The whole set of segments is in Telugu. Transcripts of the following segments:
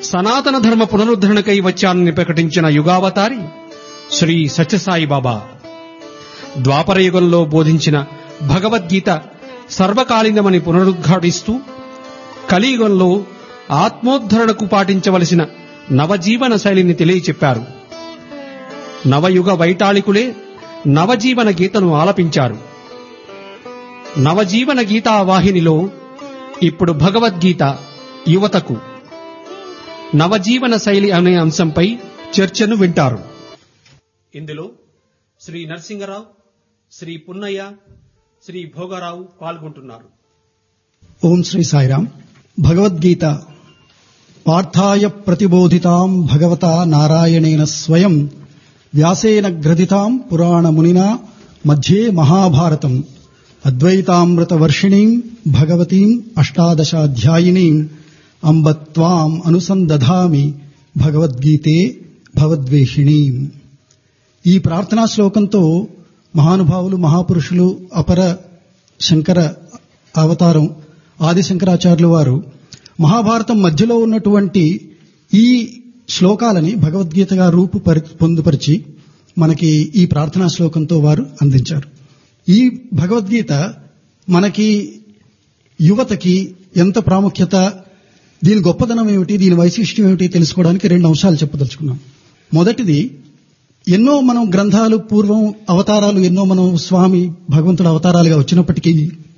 సనాతన ధర్మ పునరుద్ధరణకై వచ్చానని ప్రకటించిన యుగావతారి శ్రీ సత్యసాయి బాబా ద్వాపర యుగంలో బోధించిన భగవద్గీత సర్వకాలీనమని పునరుద్ఘాటిస్తూ కలియుగంలో ఆత్మోద్ధరణకు పాటించవలసిన నవజీవన శైలిని తెలియచెప్పారు నవయుగ వైతాళికులే నవజీవన గీతను ఆలపించారు నవజీవన గీతా వాహినిలో ఇప్పుడు భగవద్గీత యువతకు నవజీవన శైలి అనే అంశంపై చర్చను వింటారు ఇందులో శ్రీ నరసింగరావు శ్రీ పున్నయ్య శ్రీ భోగరావు పాల్గొంటున్నారు ఓం శ్రీ సాయిరాం భగవద్గీత పార్థాయ ప్రతిబోధితాం భగవతా నారాయణేన స్వయం వ్యాసేన గ్రథితాం పురాణమునినా మధ్యే మహాభారతం అద్వైతామృత వర్షిణీం భగవతీం అష్టాదశాధ్యాయినీం అంబ త్వాం అనుసందధామి భగవద్గీతే భవద్వేషిణీం ఈ ప్రార్థనా శ్లోకంతో మహానుభావులు మహాపురుషులు అపర శంకర అవతారం ఆది శంకరాచార్యులు వారు మహాభారతం మధ్యలో ఉన్నటువంటి ఈ శ్లోకాలని భగవద్గీతగా రూపు పరి- పొందుపరిచి మనకి ఈ ప్రార్థనా శ్లోకంతో వారు అందించారు ఈ భగవద్గీత మనకి యువతకి ఎంత ప్రాముఖ్యత దీని గొప్పదనం ఏమిటి దీని వైశిష్ట్యం ఏమిటి తెలుసుకోవడానికి రెండు అంశాలు చెప్పదలుచుకున్నాం మొదటిది ఎన్నో మనం గ్రంథాలు పూర్వం అవతారాలు ఎన్నో మనం స్వామి భగవంతుడు అవతారాలుగా వచ్చినప్పటికీ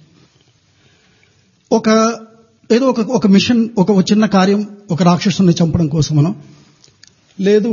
ఒక ఏదో ఒక ఒక మిషన్ ఒక ఒక చిన్న కార్యం ఒక రాక్షసుని చంపడం కోసమనో లేదు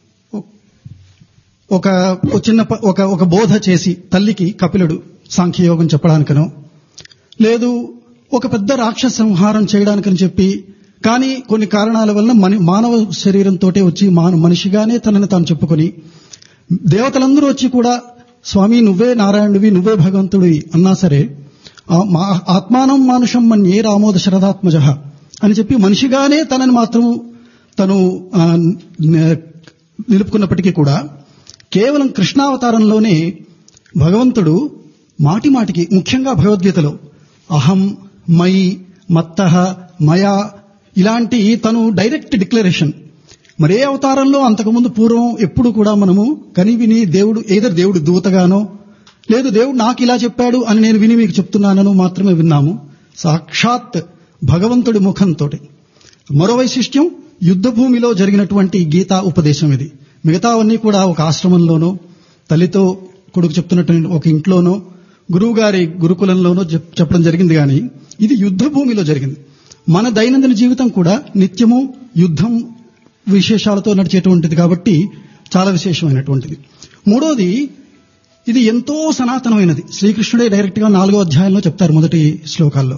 ఒక ఒక చిన్న ప- ఒక ఒక బోధ చేసి తల్లికి కపిలుడు సాంఖ్యయోగం చెప్పడానికనో లేదు ఒక పెద్ద రాక్షస సంహారం చేయడానికని చెప్పి కానీ కొన్ని కారణాల వల్ల మని మానవ శరీరంతో వచ్చి మాన మనిషిగానే తనని తాను చెప్పుకొని దేవతలందరూ వచ్చి కూడా స్వామి నువ్వే నారాయణుడివి నువ్వే భగవంతుడివి అన్నా సరే ఆ మా ఆత్మానం మానుషం మన్యే రామోద శరదాత్మజ అని చెప్పి మనిషిగానే తనని మాత్రం తను ఆ, న- నిలుపుకున్నప్పటికీ కూడా కేవలం కృష్ణావతారంలోనే భగవంతుడు మాటి మాటికి ముఖ్యంగా భగవద్గీతలో అహం మై మత్త మయా ఇలాంటి తను డైరెక్ట్ డిక్లరేషన్ మరే అవతారంలో అంతకుముందు పూర్వం ఎప్పుడు కూడా మనము కని విని దేవుడు ఏదర్ దేవుడు దూతగానో లేదు దేవుడు నాకు ఇలా చెప్పాడు అని నేను విని మీకు చెప్తున్నానను మాత్రమే విన్నాము సాక్షాత్ భగవంతుడి ముఖంతో మరో వైశిష్ట్యం యుద్ధ భూమిలో జరిగినటువంటి గీతా ఉపదేశం ఇది మిగతావన్నీ కూడా ఒక ఆశ్రమంలోనో తల్లితో కొడుకు చెప్తున్నట్టు ఒక ఇంట్లోనో గురువు గారి గురుకులంలోనో చెప్- చెప్పడం జరిగింది కానీ ఇది యుద్ధ భూమిలో జరిగింది మన దైనందిన జీవితం కూడా నిత్యము యుద్ధం విశేషాలతో నడిచేటువంటిది కాబట్టి చాలా విశేషమైనటువంటిది మూడోది ఇది ఎంతో సనాతనమైనది శ్రీకృష్ణుడే డైరెక్ట్ గా నాలుగో అధ్యాయంలో చెప్తారు మొదటి శ్లోకాల్లో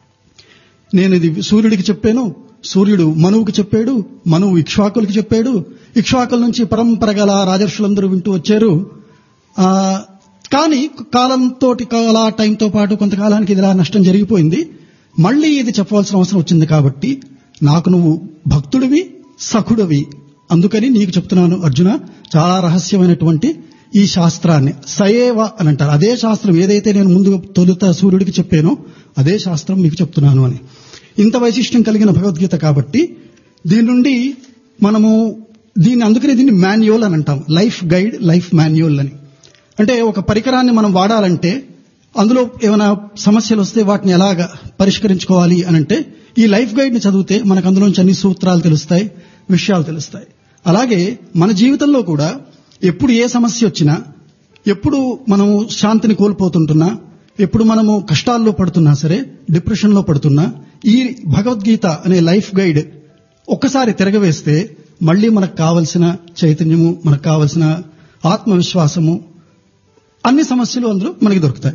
నేను ఇది సూర్యుడికి చెప్పాను సూర్యుడు మనువుకి చెప్పాడు మనువు ఇక్ష్వాకులకి చెప్పాడు ఇక్ష్వాకుల నుంచి పరంపర గల రాజర్షులందరూ వింటూ వచ్చారు ఆ, కానీ కాలంతో అలా టైంతో పాటు కొంతకాలానికి ఇది ఇలా నష్టం జరిగిపోయింది మళ్ళీ ఇది చెప్పవలసిన అవసరం వచ్చింది కాబట్టి నాకు నువ్వు భక్తుడివి సఖుడివి అందుకని నీకు చెప్తున్నాను అర్జున చాలా రహస్యమైనటువంటి ఈ శాస్త్రాన్ని సయేవ అని అంటారు అదే శాస్త్రం ఏదైతే నేను ముందు తొలుత సూర్యుడికి చెప్పానో అదే శాస్త్రం మీకు చెప్తున్నాను అని ఇంత వైశిష్ట్యం కలిగిన భగవద్గీత కాబట్టి దీని నుండి మనము దీన్ని అందుకనే దీన్ని మాన్యువల్ అని అంటాం లైఫ్ గైడ్ లైఫ్ మాన్యువల్ అని అంటే ఒక పరికరాన్ని మనం వాడాలంటే అందులో ఏమైనా సమస్యలు వస్తే వాటిని ఎలాగ పరిష్కరించుకోవాలి అని అంటే ఈ లైఫ్ గైడ్ ని చదివితే మనకు అందులోంచి అన్ని సూత్రాలు తెలుస్తాయి విషయాలు తెలుస్తాయి అలాగే మన జీవితంలో కూడా ఎప్పుడు ఏ సమస్య వచ్చినా ఎప్పుడు మనము శాంతిని కోల్పోతుంటున్నా ఎప్పుడు మనము కష్టాల్లో పడుతున్నా సరే డిప్రెషన్ లో పడుతున్నా ఈ భగవద్గీత అనే లైఫ్ గైడ్ ఒక్కసారి తిరగవేస్తే మళ్ళీ మనకు కావలసిన చైతన్యము మనకు కావలసిన ఆత్మవిశ్వాసము అన్ని సమస్యలు అందులో మనకి దొరుకుతాయి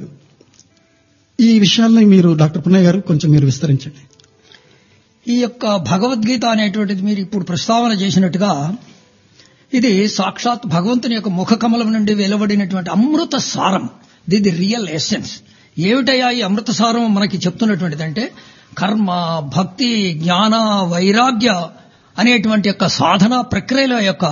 ఈ విషయాల్ని మీరు డాక్టర్ పున్నయ్య గారు కొంచెం మీరు విస్తరించండి ఈ యొక్క భగవద్గీత అనేటువంటిది మీరు ఇప్పుడు ప్రస్తావన చేసినట్టుగా ఇది సాక్షాత్ భగవంతుని యొక్క ముఖ కమలం నుండి వెలువడినటువంటి అమృత సారం ది రియల్ ఎసెన్స్ ఏమిటయ్యా ఈ అమృత సారం మనకి చెప్తున్నటువంటిది అంటే కర్మ భక్తి జ్ఞాన వైరాగ్య అనేటువంటి యొక్క సాధన ప్రక్రియల యొక్క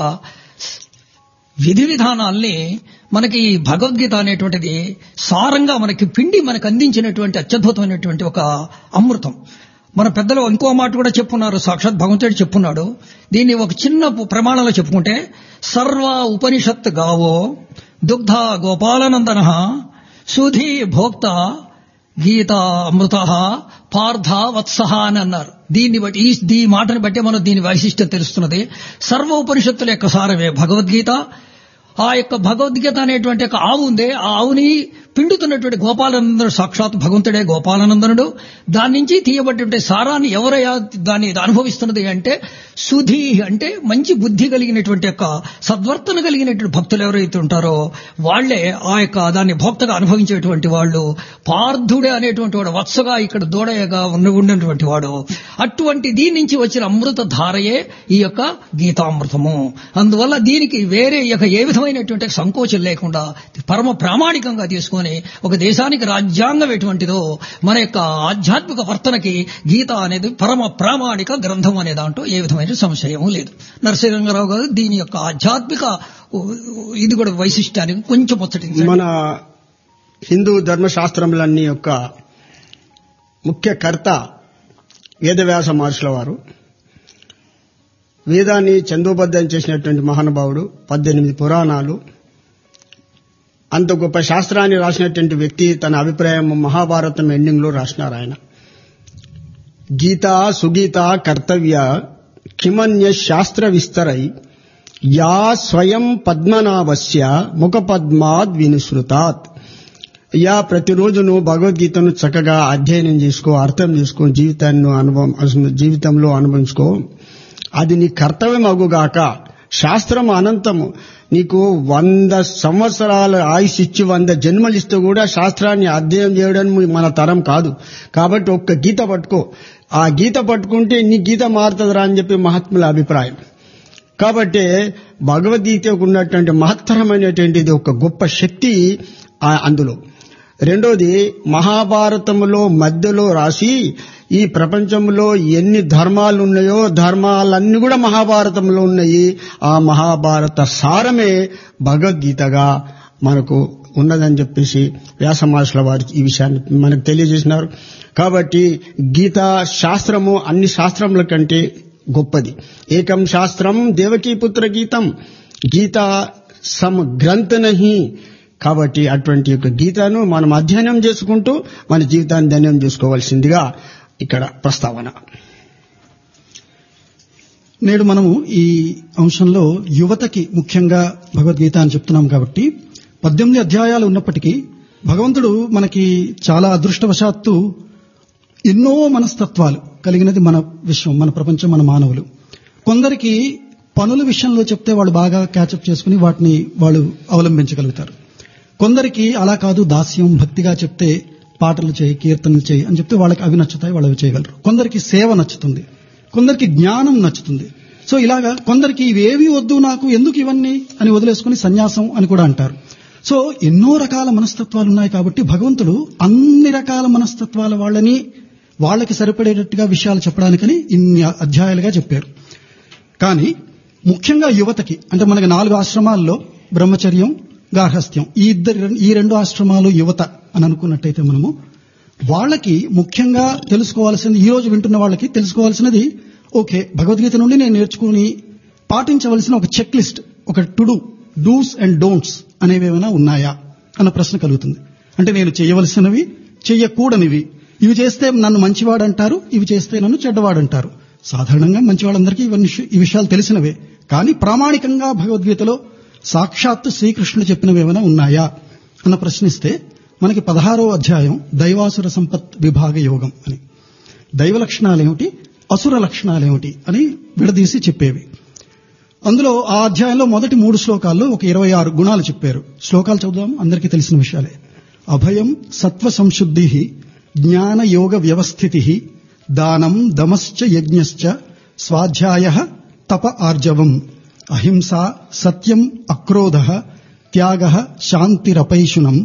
విధి విధానాల్ని మనకి ఈ భగవద్గీత అనేటువంటిది సారంగా మనకి పిండి మనకు అందించినటువంటి అత్యద్భుతమైనటువంటి ఒక అమృతం మన పెద్దలు ఇంకో మాట కూడా చెప్పున్నారు సాక్షాత్ భగవంతుడు చెప్పున్నాడు దీన్ని ఒక చిన్న ప్రమాణంలో చెప్పుకుంటే సర్వ ఉపనిషత్ గావో దుగ్ధ గోపాలనందన సుధీ భోక్త గీత అమృత పార్థ వత్సహ అని అన్నారు దీన్ని బట్టి ఈ దీ మాటని బట్టి మనం దీని వైశిష్టం తెలుస్తున్నది సర్వ ఉపనిషత్తుల యొక్క సారమే భగవద్గీత ఆ యొక్క భగవద్గీత అనేటువంటి ఒక ఆవు ఉంది ఆ ఆవుని పిండుతున్నటువంటి గోపాలనందనుడు సాక్షాత్ భగవంతుడే గోపాలనందనుడు దాని నుంచి తీయబడినటువంటి సారాన్ని ఎవరయ్యా దాన్ని అనుభవిస్తున్నది అంటే సుధి అంటే మంచి బుద్ధి కలిగినటువంటి యొక్క సద్వర్తన కలిగినటువంటి భక్తులు ఎవరైతే ఉంటారో వాళ్లే ఆ యొక్క దాన్ని భోక్తగా అనుభవించేటువంటి వాళ్ళు పార్థుడే అనేటువంటి వాడు వత్సగా ఇక్కడ దూడయగా ఉన్న ఉన్నటువంటి వాడు అటువంటి దీని నుంచి వచ్చిన అమృత ధారయే ఈ యొక్క గీతామృతము అందువల్ల దీనికి వేరే యొక్క ఏ విధమైనటువంటి సంకోచం లేకుండా పరమ ప్రామాణికంగా తీసుకొని ఒక దేశానికి రాజ్యాంగం ఎటువంటిదో మన యొక్క ఆధ్యాత్మిక వర్తనకి గీత అనేది పరమ ప్రామాణిక గ్రంథం అనే దాంట్లో ఏ విధమైన సంశయము లేదు నరసింహరావు గారు దీని యొక్క ఆధ్యాత్మిక ఇది కూడా వైశిష్ట్యానికి కొంచెం ముచ్చటించండి మన హిందూ ధర్మశాస్త్రములన్నీ యొక్క ముఖ్య కర్త వేదవ్యాస మహర్షుల వారు వేదాన్ని చందోబద్ధం చేసినటువంటి మహానుభావుడు పద్దెనిమిది పురాణాలు అంత గొప్ప శాస్త్రాన్ని రాసినటువంటి వ్యక్తి తన అభిప్రాయం మహాభారతం ఎండింగ్ లో రాసినారు ఆయన గీత సుగీత కర్తవ్య కిమన్య శాస్త్ర విస్తరై యా స్వయం పద్మనాభస్య ముఖ పద్మాద్ వినుసృతాత్ యా ప్రతిరోజు నువ్వు భగవద్గీతను చక్కగా అధ్యయనం చేసుకో అర్థం చేసుకో జీవితాన్ని అనుభవం జీవితంలో అనుభవించుకో అది నీ కర్తవ్యం అగుగాక శాస్త్రం అనంతము నీకు వంద సంవత్సరాల ఆయుష్ ఇచ్చి వంద జన్మలు ఇస్తూ కూడా శాస్త్రాన్ని అధ్యయనం చేయడం మన తరం కాదు కాబట్టి ఒక్క గీత పట్టుకో ఆ గీత పట్టుకుంటే నీ గీత మారుతుందిరా అని చెప్పి మహాత్ముల అభిప్రాయం కాబట్టి భగవద్గీతకు ఉన్నటువంటి మహత్తరమైనటువంటిది ఒక గొప్ప శక్తి అందులో రెండోది మహాభారతములో మధ్యలో రాసి ఈ ప్రపంచంలో ఎన్ని ధర్మాలు ఉన్నాయో ధర్మాలన్నీ కూడా మహాభారతంలో ఉన్నాయి ఆ మహాభారత సారమే భగవద్గీతగా మనకు ఉన్నదని చెప్పేసి వ్యాసమాసుల వారు ఈ విషయాన్ని మనకు తెలియజేసినారు కాబట్టి గీత శాస్త్రము అన్ని శాస్త్రముల కంటే గొప్పది ఏకం శాస్త్రం దేవకీపుత్ర గీతం గీత సమ గ్రంథనహి కాబట్టి అటువంటి యొక్క గీతను మనం అధ్యయనం చేసుకుంటూ మన జీవితాన్ని ధన్యం చేసుకోవాల్సిందిగా ఇక్కడ ప్రస్తావన నేడు మనము ఈ అంశంలో యువతకి ముఖ్యంగా భగవద్గీత అని చెప్తున్నాం కాబట్టి పద్దెనిమిది అధ్యాయాలు ఉన్నప్పటికీ భగవంతుడు మనకి చాలా అదృష్టవశాత్తు ఎన్నో మనస్తత్వాలు కలిగినది మన విశ్వం మన ప్రపంచం మన మానవులు కొందరికి పనుల విషయంలో చెప్తే వాళ్ళు బాగా క్యాచప్ చేసుకుని వాటిని వాళ్ళు అవలంబించగలుగుతారు కొందరికి అలా కాదు దాస్యం భక్తిగా చెప్తే పాటలు చేయి కీర్తనలు చేయి అని చెప్తే వాళ్ళకి అవి నచ్చుతాయి వాళ్ళు అవి చేయగలరు కొందరికి సేవ నచ్చుతుంది కొందరికి జ్ఞానం నచ్చుతుంది సో ఇలాగా కొందరికి ఇవేవి వద్దు నాకు ఎందుకు ఇవన్నీ అని వదిలేసుకుని సన్యాసం అని కూడా అంటారు సో ఎన్నో రకాల మనస్తత్వాలు ఉన్నాయి కాబట్టి భగవంతుడు అన్ని రకాల మనస్తత్వాల వాళ్ళని వాళ్ళకి సరిపడేటట్టుగా విషయాలు చెప్పడానికని ఇన్ని అధ్యాయాలుగా చెప్పారు కానీ ముఖ్యంగా యువతకి అంటే మనకి నాలుగు ఆశ్రమాల్లో బ్రహ్మచర్యం గార్హస్థ్యం ఈ ఇద్దరు ఈ రెండు ఆశ్రమాలు యువత అని అనుకున్నట్టయితే మనము వాళ్ళకి ముఖ్యంగా తెలుసుకోవాల్సింది ఈ రోజు వింటున్న వాళ్ళకి తెలుసుకోవాల్సినది ఓకే భగవద్గీత నుండి నేను నేర్చుకుని పాటించవలసిన ఒక చెక్ లిస్ట్ ఒక to do do's and don'ts అనేవి ఏమైనా ఉన్నాయా అన్న ప్రశ్న కలుగుతుంది అంటే నేను చేయవలసినవి చెయ్యకూడనివి ఇవి చేస్తే నన్ను మంచివాడంటారు ఇవి చేస్తే నన్ను చెడ్డవాడంటారు సాధారణంగా మంచి వాళ్ళందరికీ ఇవన్నీ ఈ విషయాలు తెలిసినవే కానీ ప్రామాణికంగా భగవద్గీతలో సాక్షాత్తు శ్రీకృష్ణుడు చెప్పినవి ఏమైనా ఉన్నాయా అన్న ప్రశ్నిస్తే మనకి పదహారో అధ్యాయం దైవాసుర సంపత్ విభాగ యోగం అని దైవ లక్షణాలేమిటి అసుర లక్షణాలేమిటి అని విడదీసి చెప్పేవి అందులో ఆ అధ్యాయంలో మొదటి మూడు శ్లోకాల్లో ఒక ఇరవై ఆరు గుణాలు చెప్పారు శ్లోకాలు చదువుదాం అందరికీ తెలిసిన విషయాలే అభయం సత్వ సంశుద్ధి జ్ఞాన యోగ వ్యవస్థితి దానం దమశ్చ యజ్ఞశ్చ స్వాధ్యాయ తప ఆర్జవం అహింస సత్యం అక్రోధ త్యాగ శాంతిరపైషునం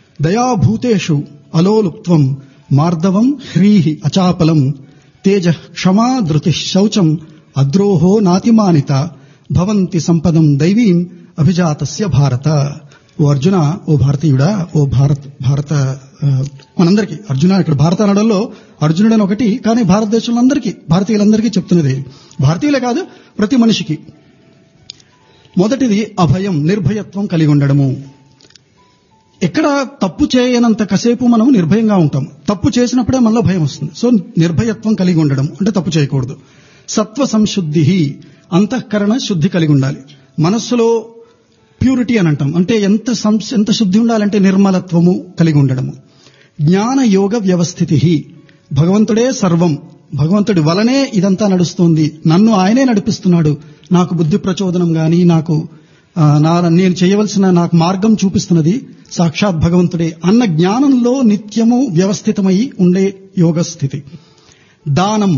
దయాభూతేషు అలోలుప్త్వం మార్దవం హ్రీహి అచాపలం తేజ క్షమా ధృతి శౌచం అద్రోహో నాతిమానిత భవంతి సంపదం దైవీం అభిజాతస్య భారత ఓ అర్జున ఓ భారతీయుడా ఓ భారత్ భారత ఆ, మనందరికీ అర్జున ఇక్కడ భారత అనడంలో అర్జునుడు అని ఒకటి కానీ భారతదేశంలో అందరికీ భారతీయులందరికీ చెప్తున్నది భారతీయులే కాదు ప్రతి మనిషికి మొదటిది అభయం నిర్భయత్వం కలిగి ఉండడము ఎక్కడ తప్పు చేయనంత కసేపు మనం నిర్భయంగా ఉంటాం తప్పు చేసినప్పుడే మనలో భయం వస్తుంది సో నిర్భయత్వం కలిగి ఉండడం అంటే తప్పు చేయకూడదు సత్వ సంశుద్ధి అంతఃకరణ శుద్ధి కలిగి ఉండాలి మనస్సులో ప్యూరిటీ అని అంటాం అంటే ఎంత సంశ ఎంత శుద్ధి ఉండాలంటే నిర్మలత్వము కలిగి ఉండడము జ్ఞాన యోగ వ్యవస్థితి భగవంతుడే సర్వం భగవంతుడి వలనే ఇదంతా నడుస్తుంది నన్ను ఆయనే నడిపిస్తున్నాడు నాకు బుద్ధి ప్రచోదనం గాని నాకు ఆ, నా నేను చేయవలసిన నాకు మార్గం చూపిస్తున్నది సాక్షాత్ భగవంతుడే అన్న జ్ఞానంలో నిత్యము వ్యవస్థితమై ఉండే యోగ స్థితి దానం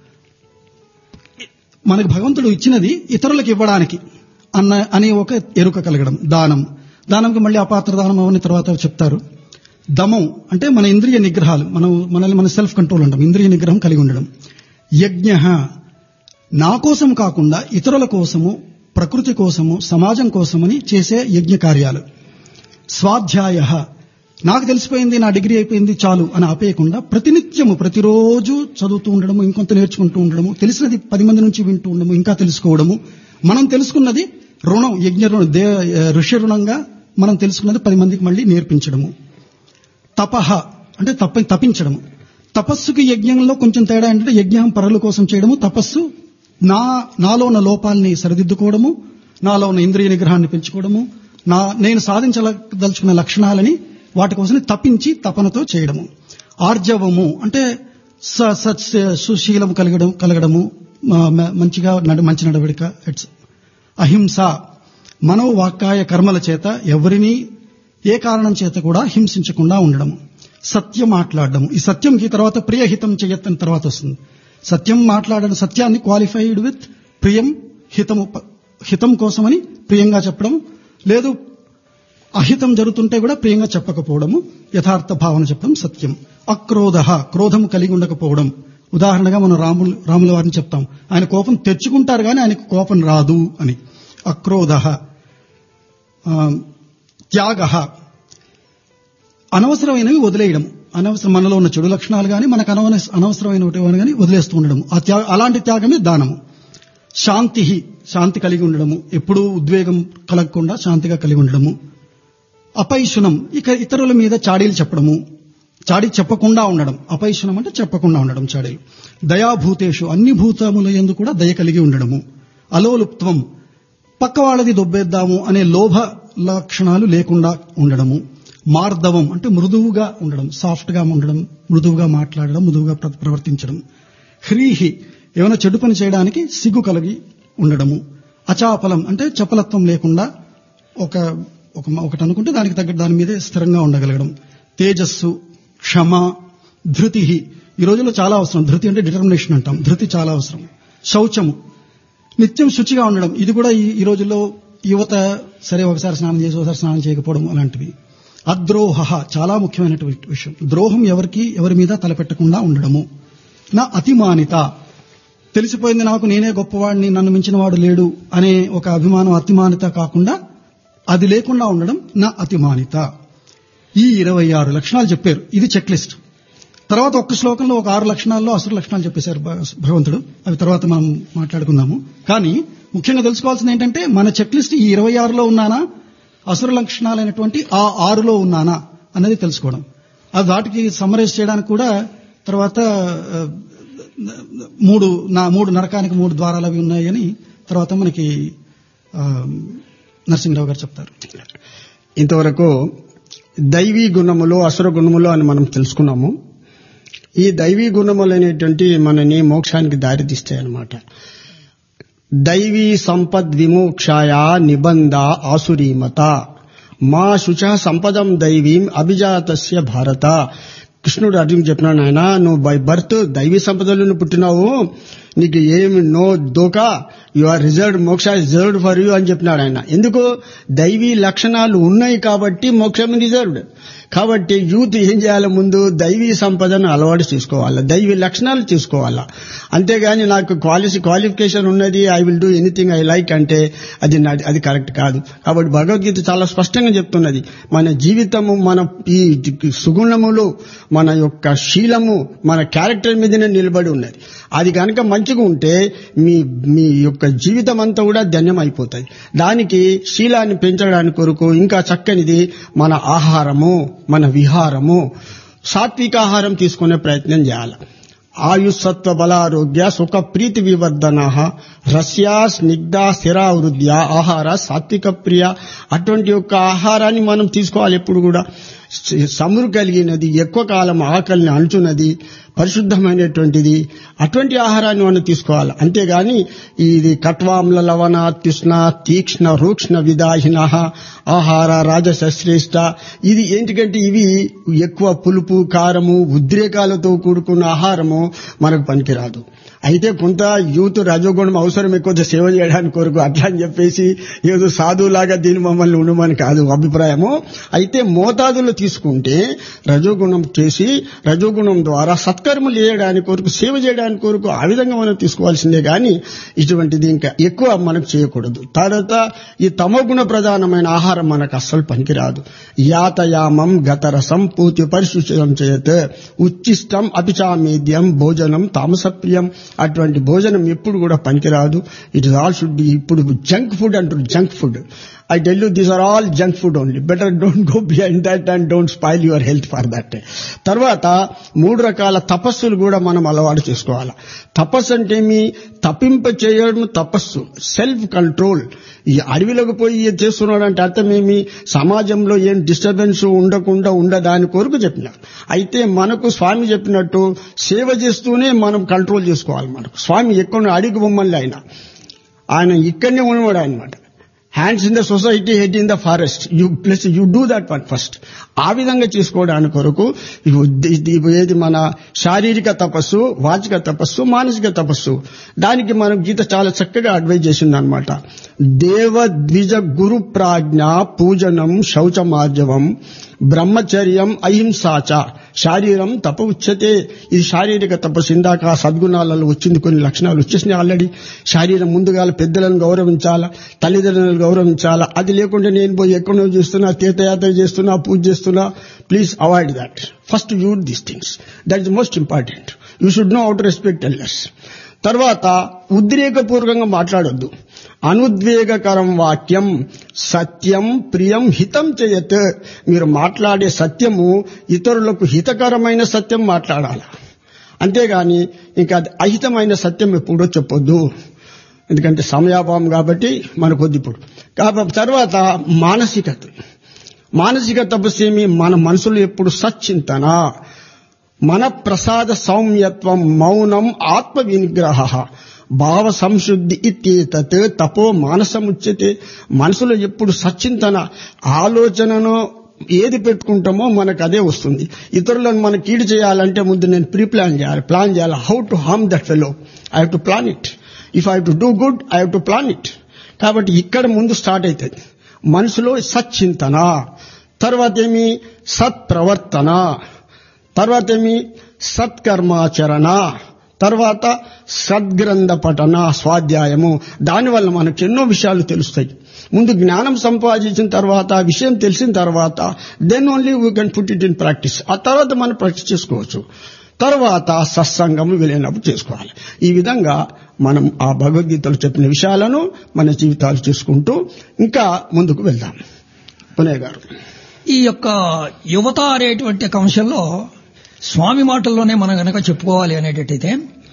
మనకు భగవంతుడు ఇచ్చినది ఇతరులకు ఇవ్వడానికి అన్న అనే ఒక ఎరుక కలగడం దానం దానంకి మళ్ళీ అపాత్ర దానం అవన్నీ తర్వాత చెప్తారు దమం అంటే మన ఇంద్రియ నిగ్రహాలు మనం మనల్ని మన సెల్ఫ్ కంట్రోల్ అంటాం ఇంద్రియ నిగ్రహం కలిగి ఉండడం యజ్ఞ నా కోసం కాకుండా ఇతరుల కోసము ప్రకృతి కోసము సమాజం కోసమని చేసే యజ్ఞ కార్యాలు స్వాధ్యాయ నాకు తెలిసిపోయింది నా డిగ్రీ అయిపోయింది చాలు అని ఆపేయకుండా ప్రతినిత్యము ప్రతిరోజు చదువుతూ ఉండడము ఇంకొంత నేర్చుకుంటూ ఉండడము తెలిసినది పది మంది నుంచి వింటూ ఉండడము ఇంకా తెలుసుకోవడము మనం తెలుసుకున్నది రుణం యజ్ఞ రుణం దే ఋషి రుణంగా మనం తెలుసుకున్నది పది మందికి మళ్ళీ నేర్పించడము తపహ అంటే తప్ప తప్పించడము తపస్సుకి యజ్ఞంలో కొంచెం తేడా ఏంటంటే యజ్ఞం పరుల కోసం చేయడము తపస్సు నా నాలో ఉన్న లోపాలని సరిదిద్దుకోవడము నాలో ఉన్న ఇంద్రియ నిగ్రహాన్ని పెంచుకోవడము నా నేను సాధించదలుచుకున్న లక్షణాలని వాటి కోసం తప్పించి తపనతో చేయడము ఆర్జవము అంటే స- సత్- సుశీలం కలగడం కలగడము మ- మ- మంచిగా నడ- మంచి నడవడిక ఎట్స్ అహింస మనోవాక్కాయ కర్మల చేత ఎవరిని ఏ కారణం చేత కూడా హింసించకుండా ఉండడం సత్యం మాట్లాడడం ఈ సత్యంకి తర్వాత ప్రియహితం చెయ్యత్తని తర్వాత వస్తుంది సత్యం మాట్లాడడం సత్యాన్ని క్వాలిఫైడ్ విత్ ప్రియం హితము ప- హితం కోసమని ప్రియంగా చెప్పడం లేదు అహితం జరుగుతుంటే కూడా ప్రియంగా చెప్పకపోవడము యథార్థ భావన చెప్పడం సత్యం అక్రోధ క్రోధం కలిగి ఉండకపోవడం ఉదాహరణగా మనం రాములు రాముల వారిని చెప్తాం ఆయన కోపం తెచ్చుకుంటారు కానీ ఆయనకు కోపం రాదు అని అక్రోధ త్యాగ అనవసరమైనవి వదిలేయడం అనవసరం మనలో ఉన్న చెడు లక్షణాలు కానీ మనకు అనవన అనవసరమైనవి కానీ వదిలేస్తూ ఉండడం ఆ త్యాగ అలాంటి త్యాగమే దానము శాంతి శాంతి కలిగి ఉండడము ఎప్పుడూ ఉద్వేగం కలగకుండా శాంతిగా కలిగి ఉండడము అపైశునం ఇక ఇతరుల మీద చాడీలు చెప్పడము చాడీ చెప్పకుండా ఉండడం అపైశునం అంటే చెప్పకుండా ఉండడం చాడీలు దయాభూతేషు అన్ని భూతముల ఎందు కూడా దయ కలిగి ఉండడము అలోలుప్త్వం పక్క వాళ్ళది దొబ్బేద్దాము అనే లోభ లక్షణాలు లేకుండా ఉండడము మార్దవం అంటే మృదువుగా ఉండడం సాఫ్ట్ గా ఉండడం మృదువుగా మాట్లాడడం మృదువుగా ప్ర- ప్రవర్తించడం హ్రీహి ఏమైనా చెడు పని చేయడానికి సిగ్గు కలిగి ఉండడము అచాపలం అంటే చపలత్వం లేకుండా ఒక ఒక ఒకటి అనుకుంటే దానికి తగ్గ దాని మీదే స్థిరంగా ఉండగలగడం తేజస్సు క్షమ ధృతి ఈ రోజుల్లో చాలా అవసరం ధృతి అంటే డిటర్మినేషన్ అంటాం ధృతి చాలా అవసరం శౌచము నిత్యం శుచిగా ఉండడం ఇది కూడా ఈ ఈ రోజుల్లో యువత సరే ఒకసారి స్నానం చేసి ఒకసారి స్నానం చేయకపోవడం అలాంటివి అద్రోహ చాలా ముఖ్యమైనటువంటి విషయం ద్రోహం ఎవరికి ఎవరి మీద తలపెట్టకుండా ఉండడము నా అతిమానిత తెలిసిపోయింది నాకు నేనే గొప్పవాడిని నన్ను మించిన వాడు లేడు అనే ఒక అభిమానం అతిమానిత కాకుండా అది లేకుండా ఉండడం నా అతిమానిత ఈ ఇరవై ఆరు లక్షణాలు చెప్పారు ఇది చెక్ లిస్ట్ తర్వాత ఒక్క శ్లోకంలో ఒక ఆరు లక్షణాల్లో అసురు లక్షణాలు చెప్పేశారు భ- భగవంతుడు అవి తర్వాత మనం మాట్లాడుకుందాము కానీ ముఖ్యంగా తెలుసుకోవాల్సింది ఏంటంటే మన చెక్ లిస్ట్ ఈ ఇరవై ఆరులో ఉన్నానా అసుర లక్షణాలైనటువంటి ఆ ఆరులో ఉన్నానా అనేది తెలుసుకోవడం అది వాటికి సమరైజ్ చేయడానికి కూడా తర్వాత ఆ, మూడు నా మూడు నరకానికి మూడు ద్వారాలు అవి ఉన్నాయని తర్వాత మనకి ఆ, నరసింహరావు గారు చెప్తారు ఇంతవరకు దైవీ గుణములు అసుర గుణములు అని మనం తెలుసుకున్నాము ఈ దైవీ గుణములు అనేటువంటి మనని మోక్షానికి దారితీస్తాయి అన్నమాట దైవీ సంపద్ విమోక్షాయ నిబంధ ఆసురీమత మా శుచ సంపదం దైవీం అభిజాతస్య భారత కృష్ణుడు అర్జున్ చెప్పినాడు ఆయన నువ్వు బై బర్త్ దైవీ సంపదలను పుట్టినావు నీకు ఏమి నో దోకా యు ఆర్ రిజర్వ్డ్ మోక్ష రిజర్వ్డ్ ఫర్ యూ అని చెప్పినాడు ఆయన ఎందుకు దైవీ లక్షణాలు ఉన్నాయి కాబట్టి మోక్షం రిజర్వ్డ్ కాబట్టి యూత్ ఏం చేయాలి ముందు దైవీ సంపదను అలవాటు చేసుకోవాలా దైవీ లక్షణాలు తీసుకోవాలా అంతేగాని నాకు క్వాలిఫి క్వాలిఫికేషన్ ఉన్నది I will do anything I like అంటే అది నా- అది కరెక్ట్ కాదు కాబట్టి భగవద్గీత చాలా స్పష్టంగా చెప్తున్నది మన జీవితము మన ఈ సుగుణములు మన యొక్క శీలము మన క్యారెక్టర్ మీదనే నిలబడి ఉన్నది అది కనుక మంచిగా ఉంటే మీ మీ యొక్క జీవితం అంతా కూడా ధన్యం అయిపోతుంది దానికి శీలాన్ని పెంచడానికి కొరకు ఇంకా చక్కనిది మన ఆహారము మన విహారము సాత్విక ఆహారం తీసుకునే ప్రయత్నం చేయాలి ఆయుస్సత్వ బలారోగ్య సుఖ ప్రీతి వివర్ధన రస్య స్నిగ్ధ స్థిరావృద్ధ్య ఆహార సాత్విక ప్రియ అటువంటి యొక్క ఆహారాన్ని మనం తీసుకోవాలి ఎప్పుడు కూడా సమురు కలిగినది ఎక్కువ కాలం ఆకలిని అంచున్నది పరిశుద్ధమైనటువంటిది అటువంటి ఆహారాన్ని మనం తీసుకోవాలి అంతేగాని ఇది కట్వాంల లవణ తృష్ణ తీక్ష్ణ రూక్ష్ణ విదాహిన ఆహార రాజశ్రేష్ట ఇది ఏంటికంటే ఇవి ఎక్కువ పులుపు కారము ఉద్రేకాలతో కూడుకున్న ఆహారము మనకు పనికిరాదు అయితే కొంత యూత్ రజోగుణం అవసరం ఎక్కువ సేవ చేయడానికి కొరకు అట్లా అని చెప్పేసి ఏదో సాధువులాగా దీని మమ్మల్ని ఉండమని కాదు అభిప్రాయము అయితే మోతాదులో తీసుకుంటే రజోగుణం చేసి రజోగుణం ద్వారా సత్కర్మలు చేయడానికి కొరకు సేవ చేయడానికి కొరకు ఆ విధంగా మనం తీసుకోవాల్సిందే గాని ఇటువంటిది ఇంకా ఎక్కువ మనకు చేయకూడదు తర్వాత ఈ తమోగుణ ప్రధానమైన ఆహారం మనకు అస్సలు పనికిరాదు యాతయామం గతరసం పూర్తి పరిశుద్ధం చేయత్ ఉచ్చిష్టం అపిచామేద్యం భోజనం తామసప్రియం అటువంటి భోజనం ఎప్పుడు కూడా పనికిరాదు it is all should be ఇప్పుడు జంక్ ఫుడ్ అంటారు junk food I tell you these are all junk food only better don't go behind that and don't spoil your health for that తర్వాత మూడు రకాల తపస్సులు కూడా మనం అలవాటు చేసుకోవాలి తపస్సు అంటే మీ తప్పింప చేయడం తపస్సు సెల్ఫ్ కంట్రోల్ ఈ అడవిలోకి పోయి ఇది చేస్తున్నాడు అంటే అర్థమేమి సమాజంలో ఏం డిస్టర్బెన్స్ ఉండకుండా ఉండదాని కొరకు చెప్పినారు అయితే మనకు స్వామి చెప్పినట్టు సేవ చేస్తూనే మనం కంట్రోల్ చేసుకోవాలి మనకు స్వామి ఎక్కడ అడిగి బొమ్మల్ని ఆయన ఆయన ఇక్కడనే ఉన్నవాడు అనమాట hands in the society head in the forest you plus you do that one first ఆ విధంగా చేసుకోవడానికి కొరకు ఇది- ఇది ఏది మన శారీరక తపస్సు వాచిక తపస్సు మానసిక తపస్సు దానికి మనం గీత చాలా చక్కగా అడ్వైజ్ చేసింది అనమాట దేవ ద్విజ గురు ప్రాజ్ఞ పూజనం శౌచమార్జవం బ్రహ్మచర్యం అహింసాచ శారీరం తప ఉచ్యతే ఇది శారీరక తపస్సు ఇందాక సద్గుణాలలో వచ్చింది కొన్ని లక్షణాలు వచ్చేసినాయి ఆల్రెడీ శారీరం ముందుగా పెద్దలను గౌరవించాలా తల్లిదండ్రులను గౌరవించాలా అది లేకుండా నేను పోయి ఎక్కడో చేస్తున్నా తీర్థయాత్ర చేస్తున్నా పూజ చేస్తున్నా please avoid that first you these things that is most important you should know out respect elders తర్వాత ఉద్రేకపూర్వకంగా మాట్లాడొద్దు అనుద్వేగకరం వాక్యం సత్యం ప్రియం హితం చేయత్ మీరు మాట్లాడే సత్యము ఇతరులకు హితకరమైన సత్యం మాట్లాడాలి అంతేగాని ఇంకా అది అహితమైన సత్యం ఎప్పుడో చెప్పొద్దు ఎందుకంటే సమయాభావం కాబట్టి మనకొద్ది ఇప్పుడు కాబట్టి తర్వాత మానసికత మానసిక తపస్సేమి మన మనసులో ఎప్పుడు సచ్చింతన మన ప్రసాద సౌమ్యత్వం మౌనం ఆత్మ వినిగ్రహ భావ సంశుద్ధి ఇత్యేతత్ తపో మానసముచ్యతే మనసులో ఎప్పుడు సచ్చింతన ఆలోచనను ఏది పెట్టుకుంటామో మనకు అదే వస్తుంది ఇతరులను మనం కీడు చేయాలంటే ముందు నేను ప్రీ ప్లాన్ చేయాలి ప్లాన్ చేయాలి how to harm that fellow I have to plan it if I to do good I have to plan it కాబట్టి ఇక్కడ ముందు స్టార్ట్ అవుతుంది మనసులో సచ్చింతన తర్వాత ఏమి సత్ప్రవర్తన తర్వాత ఏమి సత్కర్మాచరణ తర్వాత సద్గ్రంథ పఠన స్వాధ్యాయము దానివల్ల మనకు ఎన్నో విషయాలు తెలుస్తాయి ముందు జ్ఞానం సంపాదించిన తర్వాత ఆ విషయం తెలిసిన తర్వాత then only we can put it in practice ఆ తర్వాత మనం ప్రాక్టీస్ చేసుకోవచ్చు తర్వాత సత్సంగం వెళ్ళినప్పుడు చేసుకోవాలి ఈ విధంగా మనం ఆ భగవద్గీతలో చెప్పిన విషయాలను మన జీవితాలు చేసుకుంటూ ఇంకా ముందుకు వెళ్దాం పునయ్య గారు ఈ యొక్క యువత అనేటువంటి ఒక అంశంలో స్వామి మాటల్లోనే మనం గనక చెప్పుకోవాలి అనేటట్టయితే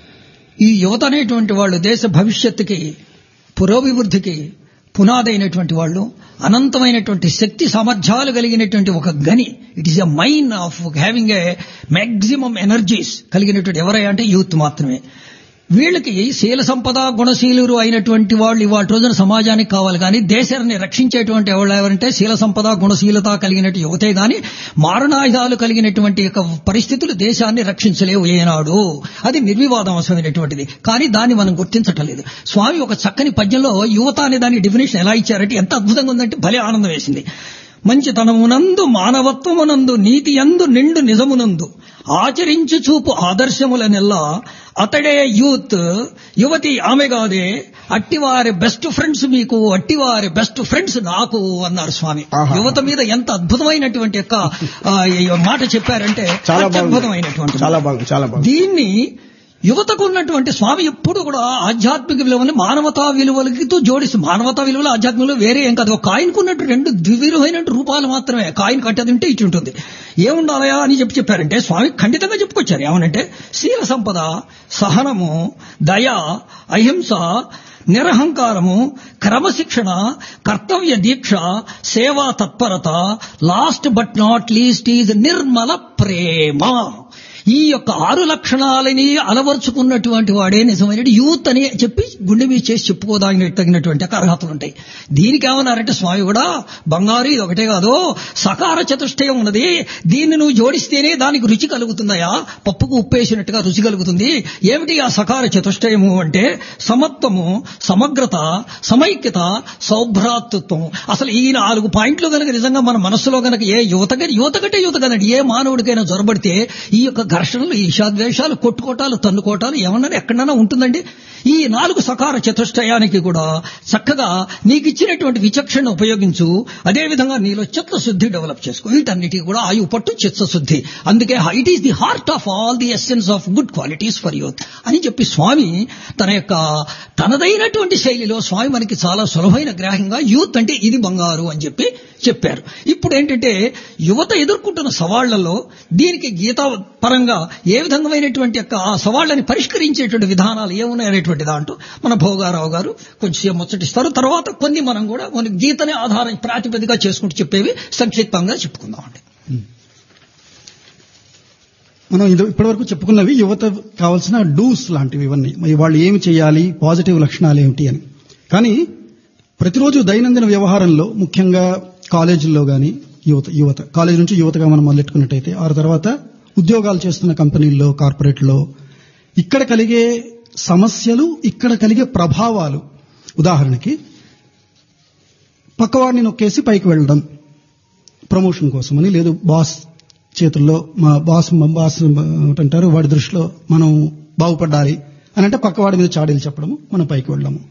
ఈ యువత అనేటువంటి వాళ్ళు దేశ భవిష్యత్తుకి పురోభివృద్ధికి పునాదైనటువంటి వాళ్ళు అనంతమైనటువంటి శక్తి సామర్థ్యాలు కలిగినటువంటి ఒక గని it is a mine of having a maximum energies కలిగినటువంటి ఎవరై అంటే యూత్ మాత్రమే వీళ్ళకి శీల సంపద గుణశీలురు అయినటువంటి వాళ్ళు ఇవాళ రోజున సమాజానికి కావాలి కానీ దేశాన్ని రక్షించేటువంటి ఎవరు ఎవరంటే శీల సంపద గుణశీలత కలిగినట్టు యువతే గాని మారణాయుధాలు కలిగినటువంటి యొక్క పరిస్థితులు దేశాన్ని రక్షించలేవు ఏనాడు అది నిర్వివాదం అవసరమైనటువంటిది కానీ దాన్ని మనం గుర్తించటం లేదు స్వామి ఒక చక్కని పద్యంలో యువత అనే దాని డెఫినేషన్ ఎలా ఇచ్చారంటే ఎంత అద్భుతంగా ఉందంటే భలే ఆనందం వేసింది మంచితనమునందు మానవత్వమునందు నీతి యందు నిండు నిజమునందు ఆచరించు చూపు ఆదర్శములనెల్లా అతడే యూత్ యువతి ఆమె కాదే అట్టివారి బెస్ట్ ఫ్రెండ్స్ మీకు అట్టివారి బెస్ట్ ఫ్రెండ్స్ నాకు అన్నారు స్వామి ఆహా. యువత మీద ఎంత అద్భుతమైనటువంటి యొక్క ఆ, ఈ మాట చెప్పారంటే చాలా బాగుంది అత్యద్భుతమైనటువంటి చాలా బాగుంది చాలా బాగుంది దీన్ని యువతకు ఉన్నటువంటి స్వామి ఎప్పుడు కూడా ఆధ్యాత్మిక విలువని మానవతా విలువలతో జోడిస్తూ మానవతా విలువలు ఆధ్యాత్మిక విలువలు వేరే ఏం కాదు ఒక కాయిన్కు ఉన్నట్టు రెండు ద్వివిధమైన రూపాలు మాత్రమే కాయిన్ కట్టేది ఉంటే ఇటు ఉంటుంది ఏముండాలయా అని చెప్పి చెప్పారంటే స్వామి ఖండితంగా చెప్పుకొచ్చారు ఏమనంటే శీల సంపద సహనము దయ అహింస నిరహంకారము క్రమశిక్షణ కర్తవ్య దీక్ష సేవా తత్పరత last but not least is నిర్మల ప్రేమ ఈ యొక్క ఆరు లక్షణాలని అలవరుచుకున్నటువంటి వాడే నిజమైన యూత్ అని చెప్పి గుండె మీద చేసి చెప్పుకోదాగిన తగినటువంటి యొక్క అర్హతలు ఉంటాయి దీనికి ఏమన్నారంటే స్వామి కూడా బంగారు ఇది ఒకటే కాదు సకార చతుష్టయం ఉన్నది దీన్ని నువ్వు జోడిస్తేనే దానికి రుచి కలుగుతుందయా పప్పుకు ఉప్పేసినట్టుగా రుచి కలుగుతుంది ఏమిటి ఆ సకార చతుష్టయము అంటే సమత్వము సమగ్రత సమైక్యత సౌభ్రాతృత్వం అసలు ఈ నాలుగు పాయింట్లు గనక నిజంగా మన మనస్సులో గనక ఏ యువతగా యువతకంటే యువతగానండి ఏ మానవుడికైనా జొరబడితే ఈ యొక్క ఘర్షణలు ఈషాద్వేషాలు కొట్టుకోటాలు తన్నుకోటాలు ఏమన్నా ఎక్కడన్నా ఉంటుందండి ఈ నాలుగు సకార చతుష్టయానికి కూడా చక్కగా నీకు ఇచ్చినటువంటి విచక్షణ ఉపయోగించు అదేవిధంగా నీలో చిత్తశుద్ధి డెవలప్ చేసుకో వీటన్నిటికీ కూడా ఆయు పట్టు చిత్తశుద్ధి అందుకే it is the heart of all the essence of good qualities for youth అని చెప్పి స్వామి తన యొక్క తనదైనటువంటి శైలిలో స్వామి మనకి చాలా సులభమైన గ్రాహ్యంగా యూత్ అంటే ఇది బంగారు అని చెప్పి చెప్పారు ఇప్పుడు ఏంటంటే యువత ఎదుర్కొంటున్న సవాళ్లలో దీనికి గీతా పరంగా ఏ విధమైనటువంటి యొక్క ఆ సవాళ్ళని పరిష్కరించేటువంటి విధానాలు ఏమున్నాయనేటువంటి దాంట్లో మన భోగారావు గారు కొంచెం ముచ్చటిస్తారు తర్వాత కొన్ని మనం కూడా మన గీతని ఆధారం ప్రాతిపదిగా చేసుకుంటూ చెప్పేవి సంక్షిప్తంగా చెప్పుకుందామండి మనం ఇది ఇప్పటివరకు చెప్పుకున్నవి యువత కావాల్సిన డూస్ లాంటివి ఇవన్నీ మరి వాళ్ళు ఏమి చేయాలి పాజిటివ్ లక్షణాలు ఏమిటి అని కానీ ప్రతిరోజు దైనందిన వ్యవహారంలో ముఖ్యంగా కాలేజీల్లో కానీ యువత యువత కాలేజీ నుంచి యువతగా మనం మొదలెట్టుకున్నట్టయితే ఆ తర్వాత ఉద్యోగాలు చేస్తున్న కంపెనీల్లో కార్పొరేట్లో ఇక్కడ కలిగే సమస్యలు ఇక్కడ కలిగే ప్రభావాలు ఉదాహరణకి పక్కవాడిని నొక్కేసి పైకి వెళ్ళడం ప్రమోషన్ కోసమని లేదు బాస్ చేతుల్లో మా బాస్ మా బాస్ అంటారు వాడి దృష్టిలో మనం బాగుపడాలి అని అంటే పక్కవాడి మీద చాడీలు చెప్పడము మనం పైకి వెళ్ళడము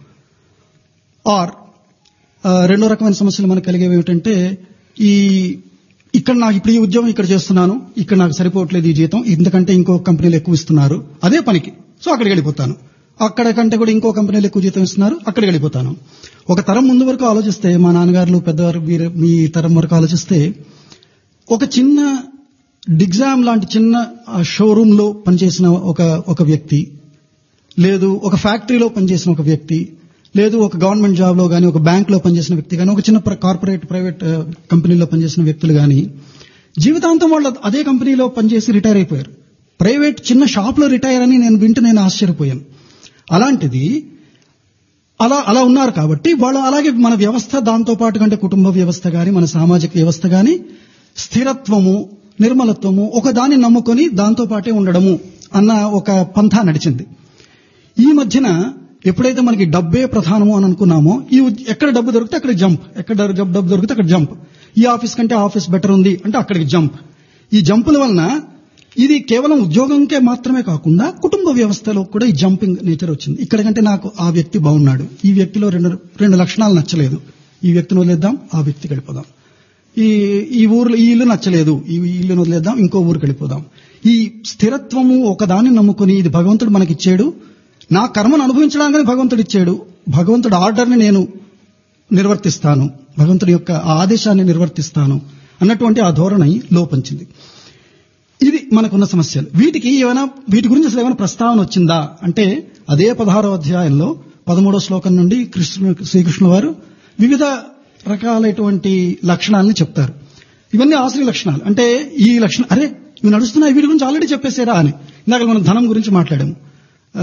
ఆర్ రెండో రకమైన సమస్యలు మనకు కలిగేవి ఏమిటంటే ఈ ఇక్కడ నాకు ఇప్పుడు ఈ ఉద్యోగం ఇక్కడ చేస్తున్నాను ఇక్కడ నాకు సరిపోవట్లేదు ఈ జీతం ఇంతకంటే ఇంకో కంపెనీలు ఎక్కువ ఇస్తున్నారు అదే పనికి సో అక్కడికి వెళ్ళిపోతాను అక్కడ కంటే కూడా ఇంకో కంపెనీలు ఎక్కువ జీతం ఇస్తున్నారు అక్కడికి వెళ్ళిపోతాను ఒక తరం ముందు వరకు ఆలోచిస్తే మా నాన్నగారులు పెద్దవారు వీరు- మీ తరం వరకు ఆలోచిస్తే ఒక చిన్న డిగ్జామ్ లాంటి చిన్న షోరూమ్ లో పనిచేసిన ఒక ఒక వ్యక్తి లేదు ఒక ఫ్యాక్టరీలో పనిచేసిన ఒక వ్యక్తి లేదు ఒక గవర్నమెంట్ జాబ్ లో కానీ ఒక బ్యాంక్ లో పనిచేసిన వ్యక్తి కానీ ఒక చిన్న ప్ర- కార్పొరేట్ ప్రైవేట్ ఆ, కంపెనీలో పనిచేసిన వ్యక్తులు కానీ జీవితాంతం వాళ్ళు అదే కంపెనీలో పనిచేసి రిటైర్ అయిపోయారు ప్రైవేట్ చిన్న షాప్ లో రిటైర్ అని నేను వింటే నేను ఆశ్చర్యపోయాను అలాంటిది అలా అలా ఉన్నారు కాబట్టి వాళ్ళు అలాగే మన వ్యవస్థ దాంతో పాటు కంటే కుటుంబ వ్యవస్థ గాని మన సామాజిక వ్యవస్థ గాని స్థిరత్వము నిర్మలత్వము ఒక దాన్ని నమ్ముకొని దాంతో పాటే ఉండడము అన్న ఒక పంథా నడిచింది ఈ మధ్యన ఎప్పుడైతే మనకి డబ్బే ప్రధానము అని అనుకున్నామో ఈ ఉద్- ఎక్కడ డబ్బు దొరికితే అక్కడ జంప్ ఎక్కడ డబ్బు డబ్బు దొరికితే అక్కడ జంప్ ఈ ఆఫీస్ కంటే ఆఫీస్ బెటర్ ఉంది అంటే అక్కడికి జంప్ ఈ జంపుల వలన ఇది కేవలం ఉద్యోగంకే మాత్రమే కాకుండా కుటుంబ వ్యవస్థలో కూడా ఈ జంపింగ్ నేచర్ వచ్చింది ఇక్కడ కంటే నాకు ఆ వ్యక్తి బాగున్నాడు ఈ వ్యక్తిలో రెండు రెండు లక్షణాలు నచ్చలేదు ఈ వ్యక్తిని వదిలేద్దాం ఆ వ్యక్తికి వెళ్ళిపోదాం ఈ ఈ ఊర్లో ఈ ఇల్లు నచ్చలేదు ఈ ఇల్లును వదిలేద్దాం ఇంకో ఊరికి వెళ్ళిపోదాం ఈ స్థిరత్వము ఒకదాన్ని నమ్ముకుని ఇది భగవంతుడు మనకిచ్చాడు నా కర్మను అనుభవించడానికి భగవంతుడు ఇచ్చాడు భగవంతుడు ఆర్డర్ని నేను నిర్వర్తిస్తాను భగవంతుడి యొక్క ఆ ఆదేశాన్ని నిర్వర్తిస్తాను అన్నటువంటి ఆ ధోరణి లోపించింది ఇది మనకున్న సమస్యలు వీటికి ఏమైనా వీటి గురించి అసలు ఏమైనా ప్రస్తావన వచ్చిందా అంటే అదే పదహారవ అధ్యాయంలో పదమూడో శ్లోకం నుండి కృష్ణ శ్రీకృష్ణుల వారు వివిధ రకాలైనటువంటి లక్షణాలని చెప్తారు ఇవన్నీ ఆశ్రయ లక్షణాలు అంటే ఈ లక్షణం అరే ఇవి నడుస్తున్నాయి వీటి గురించి ఆల్రెడీ చెప్పేశారా అని ఇందాక మనం ధనం గురించి మాట్లాడాము ఆ,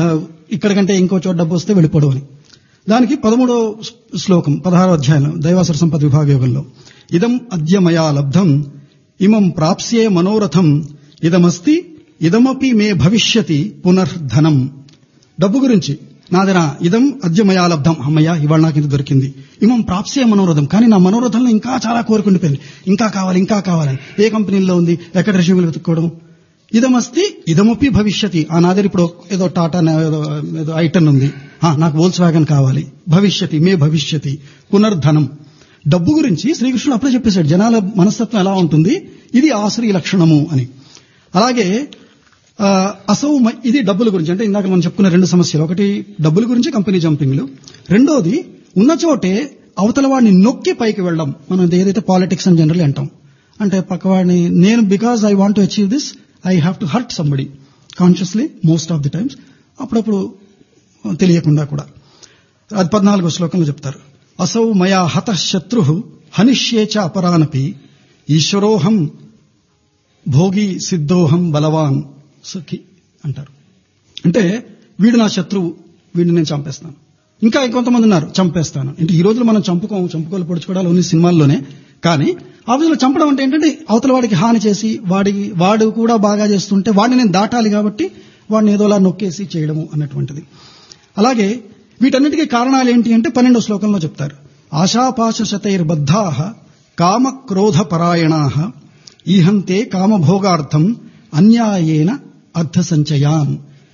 ఇక్కడికంటే ఇంకో చోట డబ్బు వస్తే వెళ్ళిపోవడం అని దానికి పదమూడో శ్లోకం పదహారో అధ్యాయం దైవాసుర సంపద విభాగ యోగంలో ఇదం అద్యమయా లబ్ధం ఇమం ప్రాప్స్యే మనోరథం ఇదమస్తి ఇదమపి మే భవిష్యతి పునర్ధనం డబ్బు గురించి నాదనా ఇదం అద్యమయా లబ్ధం అమ్మయ్య ఇవాళ నాకు ఇది దొరికింది ఇమం ప్రాప్స్యే మనోరథం కానీ నా మనోరథంలో ఇంకా చాలా కోరుకుండిపోయింది ఇంకా కావాలి ఇంకా కావాలని ఏ కంపెనీలో ఉంది ఎక్కడ రెజ్యూమ్లు వెతుక్కోవడం ఇదమస్తి ఇదమపి భవిష్యతి ఆ నా దగ్గర ఇప్పుడు ఏదో టాటా నా- ఏదో ఏదో ఐటన్ ఉంది ఆ, నాకు వోల్స్ వ్యాగన్ కావాలి భవిష్యతి మే భవిష్యతి పునర్ధనం డబ్బు గురించి శ్రీకృష్ణుడు అప్పుడే చెప్పేశాడు జనాల మనస్తత్వం ఎలా ఉంటుంది ఇది ఆశ్రీ లక్షణము అని అలాగే ఆ, అసౌ మ- ఇది డబ్బుల గురించి అంటే ఇందాక మనం చెప్పుకున్న రెండు సమస్యలు ఒకటి డబ్బుల గురించి కంపెనీ జంపింగ్లు రెండోది ఉన్న చోటే అవతల వాడిని నొక్కి పైకి వెళ్ళడం మనం ఇది ఏదైతే పాలిటిక్స్ అని జనరల్ అంటాం అంటే పక్కవాడిని నేను because I want to achieve this I have to hurt somebody consciously most of the times అప్పుడప్పుడు తెలియకుండా కూడా అది పద్నాలుగో శ్లోకంలో చెప్తారు అసౌ మయా హత శత్రు హనిష్యేచ అపరానపి ఈశ్వరోహం భోగి సిద్ధోహం బలవాన్ సుఖి అంటారు అంటే వీడు నా శత్రువు వీడిని నేను చంపేస్తాను ఇంకా ఇంకొంతమంది ఉన్నారు చంపేస్తాను అంటే ఈ రోజులు మనం చంపుకోము చంపుకోలు పొడుచుకోవడాలు ఓన్లీ సినిమాల్లోనే కానీ ఆ రోజుల్లో చంపడం అంటే ఏంటంటే అవతల వాడికి హాని చేసి వాడికి వాడు కూడా బాగా చేస్తుంటే వాడిని నేను దాటాలి కాబట్టి వాడిని ఏదోలా నొక్కేసి చేయడము అన్నటువంటిది అలాగే వీటన్నిటికీ కారణాలు ఏంటి అంటే పన్నెండో శ్లోకంలో చెప్తారు ఆశాపాశ శతైర్బద్ధా కామ క్రోధ పరాయణా ఈహంతే కామభోగార్థం అన్యాయేన అర్థ సంచయాన్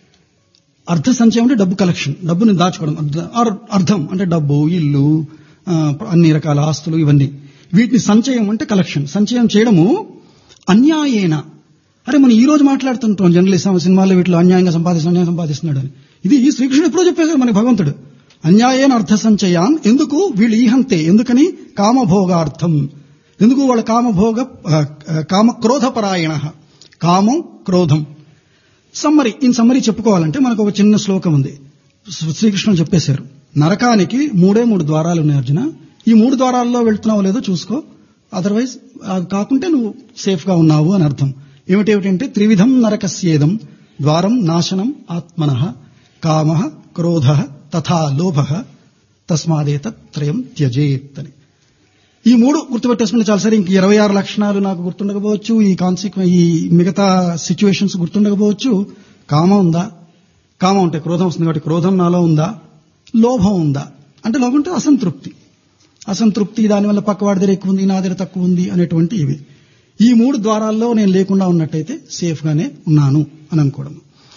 అర్థ సంచయం అంటే డబ్బు కలెక్షన్ డబ్బుని దాచుకోవడం అర్థ- అర్- అర్థం అంటే డబ్బు ఇల్లు ఆ, అన్ని రకాల ఆస్తులు ఇవన్నీ వీటిని సంచయం అంటే కలెక్షన్ సంచయం చేయడము అన్యాయేన అరే మనం ఈ రోజు మాట్లాడుతుంటాం జర్నలిజం సినిమాల్లో వీటిలో అన్యాయంగా సంపాదిస్తున్నాడు అన్యాయం సంపాదిస్తున్నాడు అని ఇది శ్రీకృష్ణుడు ఎప్పుడో చెప్పేశారు మనకి భగవంతుడు అన్యాయేన అర్థ సంచయాన్ ఎందుకు వీళ్ళు ఈహంతే ఎందుకని కామభోగార్థం ఎందుకు వాళ్ళ కామభోగ ఆ, ఆ, కామక్రోధపరాయణ కామం క్రోధం సమ్మరి ఇన్ సమ్మరి చెప్పుకోవాలంటే మనకు ఒక చిన్న శ్లోకం ఉంది శ్రీ- శ్రీకృష్ణుడు చెప్పేశారు నరకానికి మూడే మూడు ద్వారాలు ఉన్నాయి అర్జున ఈ మూడు ద్వారాల్లో వెళ్తున్నావో లేదో చూసుకో అదర్వైజ్ అవి కాకుంటే నువ్వు సేఫ్ గా ఉన్నావు అని అర్థం ఏమిటేమిటంటే త్రివిధం నరకస్యేదం ద్వారం నాశనం ఆత్మన కామ క్రోధ తథా లోభ తస్మాదేత త్రయం త్యజేత్ అని ఈ మూడు గుర్తుపెట్టేసుకుంటే చాలా సరే ఇంక ఇరవై ఆరు లక్షణాలు నాకు గుర్తుండకపోవచ్చు ఈ కాన్సిక్వ ఈ మిగతా సిచ్యువేషన్స్ గుర్తుండకపోవచ్చు కామం ఉందా కామం అంటే క్రోధం వస్తుంది కాబట్టి క్రోధం నాలో ఉందా లోభం ఉందా అంటే లోభం అంటే అసంతృప్తి అసంతృప్తి దానివల్ల పక్కవాడి దగ్గర ఎక్కువ ఉంది నా దగ్గర తక్కువ ఉంది అనేటువంటి ఇవి ఈ మూడు ద్వారాల్లో నేను లేకుండా ఉన్నట్టయితే సేఫ్ గానే ఉన్నాను అని అనుకోవడం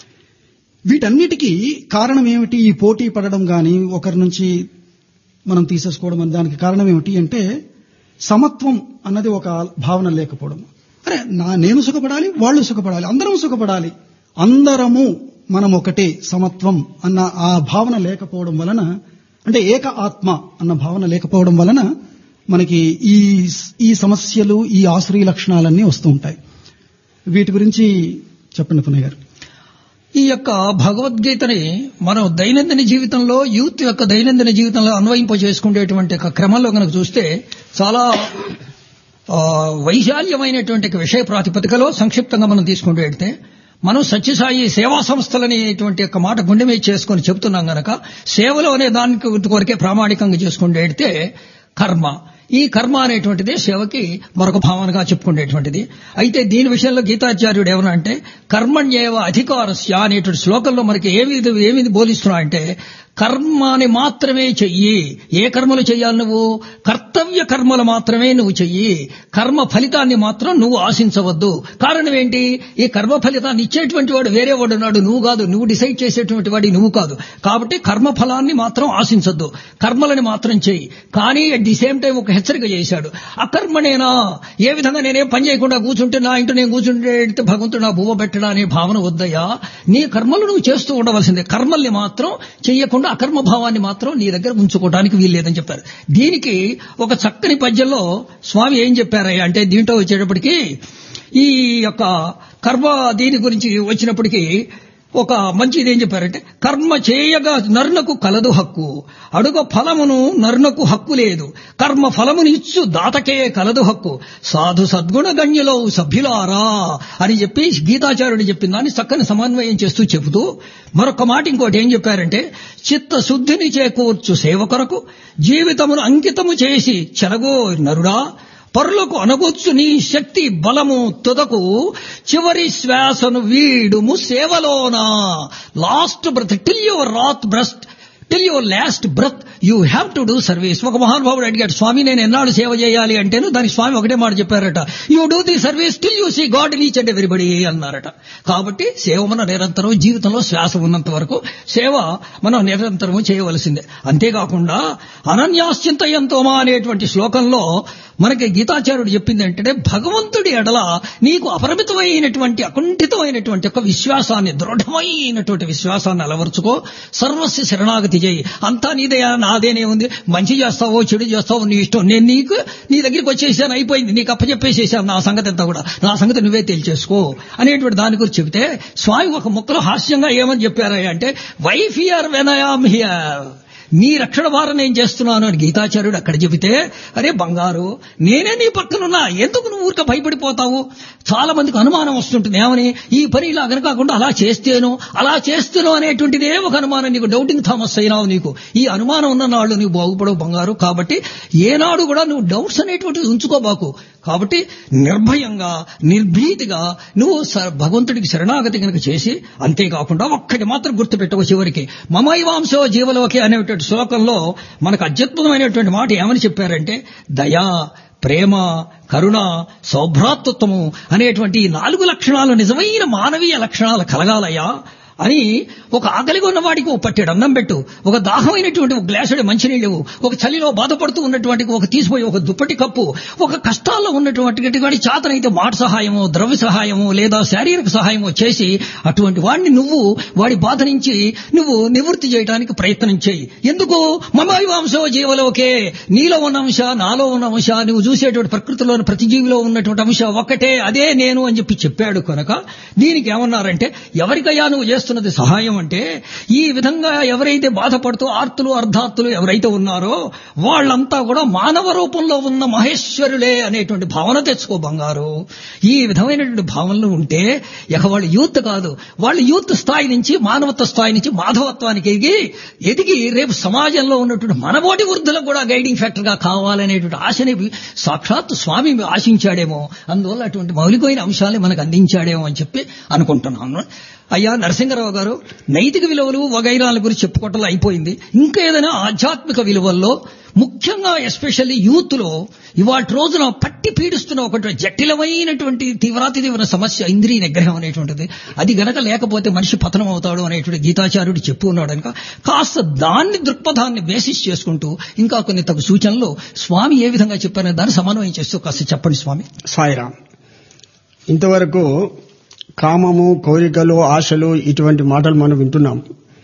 వీటన్నిటికీ కారణం ఏమిటి ఈ పోటీ పడడం గాని ఒకరి నుంచి మనం తీసేసుకోవడం అని దానికి కారణం ఏమిటి అంటే సమత్వం అన్నది ఒక భావన లేకపోవడం అరే నా నేను సుఖపడాలి వాళ్ళు సుఖపడాలి అందరం సుఖపడాలి అందరము మనం ఒకటే సమత్వం అన్న ఆ భావన లేకపోవడం వలన అంటే ఏక ఆత్మ అన్న భావన లేకపోవడం వలన మనకి ఈ ఈ సమస్యలు ఈ ఆశ్రయ లక్షణాలన్నీ వస్తూ ఉంటాయి వీటి గురించి చెప్పండి పునయ్య గారు ఈ యొక్క భగవద్గీతని మనం దైనందిన జీవితంలో యూత్ యొక్క దైనందిన జీవితంలో అన్వయింప చేసుకునేటువంటి ఒక క్రమంలో కనుక చూస్తే చాలా ఆ, వైశాల్యమైనటువంటి ఒక విషయ ప్రాతిపదికలో సంక్షిప్తంగా మనం తీసుకుంటూ వెళ్తే మనం సత్యసాయి సేవా సంస్థలనేటువంటి ఒక మాట గుండె మీద చేసుకొని చెప్తున్నాం గనక సేవలో అనే దానికి కొరకే ప్రామాణికంగా చేసుకుంటూ వెళ్తే కర్మ ఈ కర్మ అనేటువంటిది సేవకి మరొక భావనగా చెప్పుకునేటువంటిది అయితే దీని విషయంలో గీతాచార్యుడు ఏమన్నా అంటే కర్మణ్యేవ అధికారస్య అనేటువంటి శ్లోకంలో మనకి ఏమి ఏమి బోధిస్తున్నా అంటే కర్మాని మాత్రమే చెయ్యి ఏ కర్మలు చెయ్యాలి నువ్వు కర్తవ్య కర్మలు మాత్రమే నువ్వు చెయ్యి కర్మ ఫలితాన్ని మాత్రం నువ్వు ఆశించవద్దు కారణం ఏంటి ఈ కర్మ ఫలితాన్ని ఇచ్చేటువంటి వాడు వేరే వాడు ఉన్నాడు నువ్వు కాదు నువ్వు డిసైడ్ చేసేటువంటి వాడి నువ్వు కాదు కాబట్టి కర్మ ఫలాన్ని మాత్రం ఆశించొద్దు కర్మలని మాత్రం చెయ్యి కానీ అట్ ది సేమ్ టైం ఒక హెచ్చరిక చేశాడు అకర్మనేనా ఏ విధంగా నేనేం పని చేయకుండా కూర్చుంటే నా ఇంటి నేను కూర్చుంటే భగవంతుడు నా బువ్వ పెట్టడా అనే భావన వద్దయ్యా నీ కర్మలు నువ్వు చేస్తూ ఉండవలసిందే కర్మల్ని మాత్రం చెయ్యకుండా అకర్మ భావాన్ని మాత్రం నీ దగ్గర ఉంచుకోవడానికి వీల్లేదని చెప్పారు దీనికి ఒక చక్కని పద్యంలో స్వామి ఏం చెప్పారయ్యా అంటే దీంట్లో వచ్చేటప్పటికి ఈ యొక్క కర్మ దీని గురించి వచ్చినప్పటికీ ఒక మంచిది ఏం చెప్పారంటే కర్మ చేయగా నరునకు కలదు హక్కు అడుగ ఫలమును నరునకు హక్కు లేదు కర్మ ఫలముని ఇచ్చు దాతకే కలదు హక్కు సాధు సద్గుణ గణ్యులో సభ్యులారా అని చెప్పి గీతాచార్యుడు చెప్పిన దాన్ని చక్కని సమన్వయం చేస్తూ చెబుతూ మరొక మాట ఇంకోటి ఏం చెప్పారంటే చిత్త శుద్ధిని చేకూర్చు సేవ కొరకు జీవితమును అంకితము చేసి చెలగో నరుడా పరులకు అనగొచ్చు నీ శక్తి బలము తుదకు చివరి శ్వాసను వీడుము సేవలోనా last breath till your wrath burst till your last breath you have to do service ఒక మహానుభావుడు అడిగాడు స్వామి నేను ఎన్నాళ్ళు సేవ చేయాలి అంటేను దానికి స్వామి ఒకటే మాట చెప్పారట you do the service till you see God each and everybody అన్నారట కాబట్టి సేవ మన నిరంతరం జీవితంలో శ్వాస ఉన్నంత వరకు సేవ మనం నిరంతరము చేయవలసిందే అంతేకాకుండా అనన్యాశ్చింతయంతోమా అనేటువంటి శ్లోకంలో మనకి గీతాచార్యుడు చెప్పింది ఏంటంటే భగవంతుడి ఎడల నీకు అపరిమితమైనటువంటి అకుంఠితమైనటువంటి ఒక విశ్వాసాన్ని దృఢమైనటువంటి విశ్వాసాన్ని అలవరుచుకో సర్వస్వ శరణాగతి చేయి అంతా నీదయా నాదేనే ఉంది మంచి చేస్తావో చెడు చేస్తావో నీ ఇష్టం నేను నీకు నీ దగ్గరికి వచ్చేసాను అయిపోయింది నీకు అప్పచెప్పేసేసాను నా సంగతి అంతా కూడా నా సంగతి నువ్వే తెలిచేసుకో అనేటువంటి దాని గురించి చెబితే స్వామి ఒక ముక్కలో హాస్యంగా ఏమని చెప్పారా అంటే wife here when I am here నీ రక్షణ వారం నేను చేస్తున్నాను అని గీతాచార్యుడు అక్కడ చెబితే అరే బంగారు నేనే నీ పక్కనున్నా ఎందుకు నువ్వు ఊరిక భయపడిపోతావు చాలా మందికి అనుమానం వస్తుంటుంది ఏమని ఈ పని ఇలా కాకుండా అలా చేస్తేను అలా చేస్తేను అనేటువంటిదే ఒక అనుమానం నీకు డౌటింగ్ థామస్ అయినావు నీకు ఈ అనుమానం ఉన్న నాళ్ళు నీవు బాగుపడవు బంగారు కాబట్టి ఏనాడు కూడా నువ్వు డౌట్స్ అనేటువంటిది ఉంచుకోబాకు కాబట్టి నిర్భయంగా నిర్భీతిగా నువ్వు స- భగవంతుడికి శరణాగతి కనుక చేసి అంతేకాకుండా ఒక్కటి మాత్రం గుర్తుపెట్టవు చివరికి మమైవాంశో జీవలోకి అనేటువంటి శ్లోకంలో మనకు అత్యద్భుతమైనటువంటి మాట ఏమని చెప్పారంటే దయా ప్రేమ కరుణ సౌభ్రాతృత్వము అనేటువంటి ఈ నాలుగు లక్షణాలు నిజమైన మానవీయ లక్షణాలు కలగాలయ్యా అని ఒక ఆకలిగా ఉన్న వాడికి ఒక పట్టెడు అన్నం పెట్టు ఒక దాహమైనటువంటి ఒక గ్లాసుడి మంచినీళ్ళు ఇవ్వు. ఒక చలిలో బాధపడుతూ ఉన్నటువంటి ఒక తీసిపోయి ఒక దుప్పటి కప్పు ఒక కష్టాల్లో ఉన్నటువంటి వాడి చాతనైతే మాట సహాయము ద్రవ్య సహాయము లేదా శారీరక సహాయము చేసి అటువంటి వాడిని నువ్వు వాడి బాధ నుంచి నువ్వు నివృత్తి చేయడానికి ప్రయత్నం చేయి ఎందుకు మమైవాంశో జీవలోకే నీలో ఉన్న అంశ నాలో ఉన్న అంశ నువ్వు చూసేటువంటి ప్రకృతిలోని ప్రతి జీవిలో ఉన్నటువంటి అంశ ఒక్కటే అదే నేను అని చెప్పి చెప్పాడు కనుక దీనికి ఏమన్నారంటే ఎవరికయ్యా నువ్వు చేస్తున్నది సహాయం అంటే ఈ విధంగా ఎవరైతే బాధపడుతూ ఆర్తులు అర్ధాత్తులు ఎవరైతే ఉన్నారో వాళ్ళంతా కూడా మానవ రూపంలో ఉన్న మహేశ్వరులే అనేటువంటి భావన తెచ్చుకో బంగారు ఈ విధమైనటువంటి భావనలు ఉంటే ఇక వాళ్ళు యూత్ కాదు వాళ్ళు యూత్ స్థాయి నుంచి మానవత్వ స్థాయి నుంచి మాధవత్వానికి ఎదిగి ఎదిగి రేపు సమాజంలో ఉన్నటువంటి మనబోటి వృద్ధులకు కూడా గైడింగ్ ఫ్యాక్టర్ గా కావాలనేటువంటి ఆశని సాక్షాత్ స్వామి ఆశించాడేమో అందువల్ల అటువంటి మౌలికమైన అంశాలని మనకు అందించాడేమో అని చెప్పి అనుకుంటున్నాను అయ్యా నరసింహరావు గారు నైతిక విలువలు వగైరాల గురించి చెప్పుకోవటంలో అయిపోయింది ఇంకా ఏదైనా ఆధ్యాత్మిక విలువల్లో ముఖ్యంగా ఎస్పెషల్లీ యూత్ లో ఇవాటి రోజున పట్టి పీడిస్తున్న ఒక జటిలమైనటువంటి తీవ్రాతి తీవ్ర సమస్య ఇంద్రియ నిగ్రహం అనేటువంటిది అది గనక లేకపోతే మనిషి పతనం అవుతాడు అనేటువంటి గీతాచార్యుడు చెప్పు ఉన్నాడు కనుక కాస్త దాన్ని దృక్పథాన్ని బేసిస్ చేసుకుంటూ ఇంకా కొన్ని తగు సూచనలు స్వామి ఏ విధంగా చెప్పారనే దాన్ని సమన్వయం చేస్తూ కాస్త చెప్పండి స్వామి సాయిరామ్ ఇంతవరకు కామము కోరికలు ఆశలు ఇటువంటి మాటలు మనం వింటున్నాం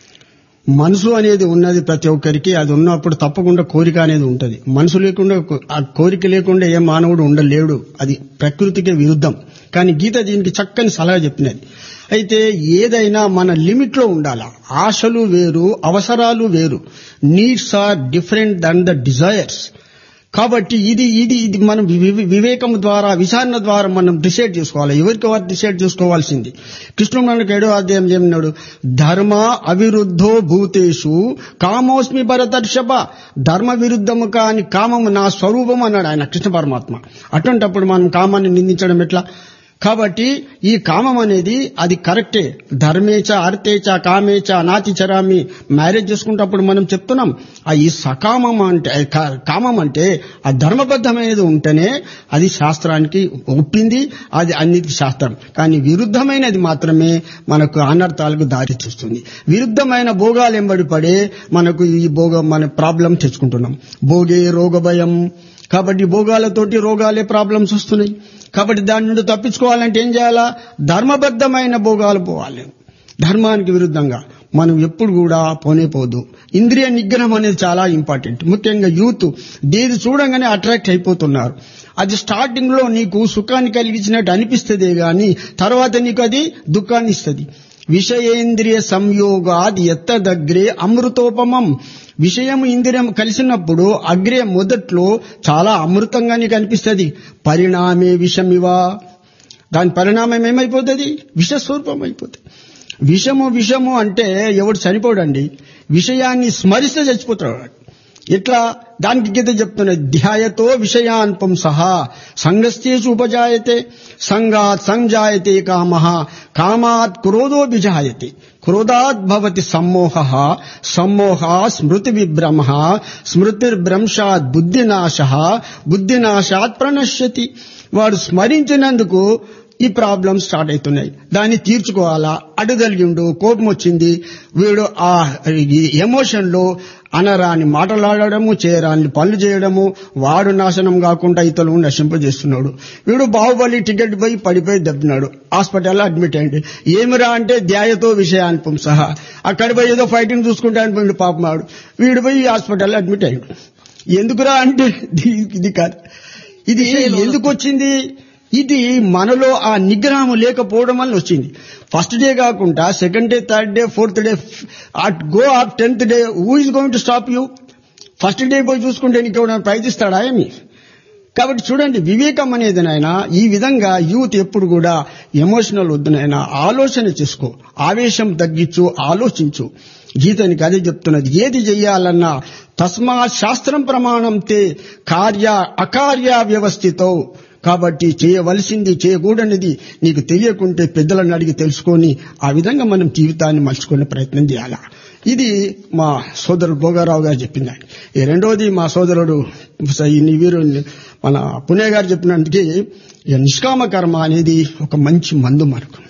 మనసు అనేది ఉన్నది ప్రతి ఒక్కరికి అది ఉన్నప్పుడు తప్పకుండా కోరిక అనేది ఉంటుంది మనసు లేకుండా ఆ కోరిక లేకుండా ఏ మానవుడు ఉండలేడు అది ప్రకృతికి విరుద్ధం కానీ గీత దీనికి చక్కని సలహా చెప్పినది అయితే ఏదైనా మన లిమిట్ లో ఉండాలా ఆశలు వేరు అవసరాలు వేరు needs are different than the desires కాబట్టి ఇది ఇది ఇది మనం వివే- వివేకం ద్వారా విచారణ ద్వారా మనం డిసైడ్ చేసుకోవాలి ఎవరికి వారు డిసైడ్ చేసుకోవాల్సింది కృష్ణుడు మనకు ఏడో అధ్యాయం ఏమన్నాడు ధర్మ అవిరుద్ధో భూతేషు కామోస్మి భరతర్షభ ధర్మ విరుద్ధము కాని కామము నా స్వరూపం అన్నాడు ఆయన కృష్ణ పరమాత్మ అటువంటప్పుడు మనం కామాన్ని నిందించడం ఎట్లా కాబట్టి ఈ కామం అనేది అది కరెక్టే ధర్మేచ అర్థేచ కామేచ నాతి చరామి మ్యారేజ్ చేసుకుంటప్పుడు మనం చెప్తున్నాం ఆ ఈ సకామం అంటే కా- కామం అంటే ఆ ధర్మబద్ధమైనది ఉంటేనే అది శాస్త్రానికి ఒప్పింది అది అన్నిటికీ శాస్త్రం కానీ విరుద్ధమైనది మాత్రమే మనకు అనర్థాలకు దారి చూస్తుంది విరుద్ధమైన భోగాలు ఎంబడి పడే మనకు ఈ భోగం మన ప్రాబ్లం తెచ్చుకుంటున్నాం భోగే రోగ భయం కాబట్టి భోగాలతోటి రోగాలే ప్రాబ్లమ్స్ వస్తున్నాయి కాబట్టి దాని నుండి తప్పించుకోవాలంటే ఏం చేయాలా ధర్మబద్ధమైన భోగాలు పోవాలి ధర్మానికి విరుద్ధంగా మనం ఎప్పుడు కూడా పోనే పోదు ఇంద్రియ నిగ్రహం అనేది చాలా ఇంపార్టెంట్ ముఖ్యంగా యూత్ దేది చూడంగానే అట్రాక్ట్ అయిపోతున్నారు అది స్టార్టింగ్ లో నీకు సుఖాన్ని కలిగించినట్టు అనిపిస్తుంది గాని తర్వాత నీకు అది దుఃఖాన్ని ఇస్తుంది విషయేంద్రియ సంయోగాది ఎత్తదగ్రే అమృతోపమం విషయం ఇంద్రియం కలిసినప్పుడు అగ్రే మొదట్లో చాలా అమృతంగానే కనిపిస్తుంది పరిణామే విషమివా దాని పరిణామం ఏమైపోతుంది విషస్వరూపం అయిపోతుంది విషము విషము అంటే ఎవడు చనిపోడండి విషయాన్ని స్మరిస్తే చచ్చిపోతాడు వాడు. ఎట్లా దానికి గీత చెప్తున్నది ధ్యాయతో విషయాన్పం సహా సంగస్తేషు ఉపజాయతే సంగాత్ సంజాయతే కామ కామాత్ క్రోధో విజాయతే క్రోధాత్ భవతి సమ్మోహ సమ్మోహ స్మృతి విభ్రమ స్మృతిర్భ్రంశాత్ బుద్ధినాశ బుద్ధినాశాత్ ప్రణశ్యతి వాడు స్మరించినందుకు ఈ ప్రాబ్లమ్స్ స్టార్ట్ అవుతున్నాయి దాన్ని తీర్చుకోవాలా అడుగలిగిండు కోపం వచ్చింది వీడు ఆ ఎమోషన్ లో అనరాని మాటలాడడము చేయరాని పనులు చేయడము వాడు నాశనం కాకుండా ఇతరులు నశింపజేస్తున్నాడు వీడు బాహుబలి టికెట్ పోయి పడిపోయి దెబ్బినాడు హాస్పిటల్లో అడ్మిట్ అయ్యింది ఏమిరా అంటే ధ్యాయతో విషయాన్పం సహా అక్కడ పోయి ఏదో ఫైటింగ్ చూసుకుంటే అనిపోయింది పాపమాడు వీడు పోయి హాస్పిటల్లో అడ్మిట్ అయ్యాడు ఎందుకురా అంటే ఇది- ఇది కాదు ఇది ఎందుకు వచ్చింది ఇది మనలో ఆ నిగ్రహం లేకపోవడం వల్ల వచ్చింది ఫస్ట్ డే కాకుండా second day third day fourth day at go up tenth day who is going to stop you first day పోయి చూసుకుంటే నీకు ఎవరైనా ప్రయత్నిస్తాడా ఏమి కాబట్టి చూడండి వివేకం అనేది నాయన ఈ విధంగా యూత్ ఎప్పుడు కూడా ఎమోషనల్ వద్దునైనా ఆలోచన చేసుకో ఆవేశం తగ్గించు ఆలోచించు గీతనికి అదే చెప్తున్నది ఏది చెయ్యాలన్నా తస్మా శాస్త్రం ప్రమాణం తే కార్య అకార్య వ్యవస్థితో కాబట్టి చేయవలసింది చేయకూడనిది నీకు తెలియకుంటే పెద్దలను అడిగి తెలుసుకొని ఆ విధంగా మనం జీవితాన్ని మలుచుకునే ప్రయత్నం చేయాలా ఇది మా సోదరుడు భోగారావు గారు చెప్పిందండి ఈ రెండోది మా సోదరుడు ఈ వీరు మన పుణ్య గారు చెప్పినందుకే ఈ నిష్కామ కర్మ అనేది ఒక మంచి మందు మనకు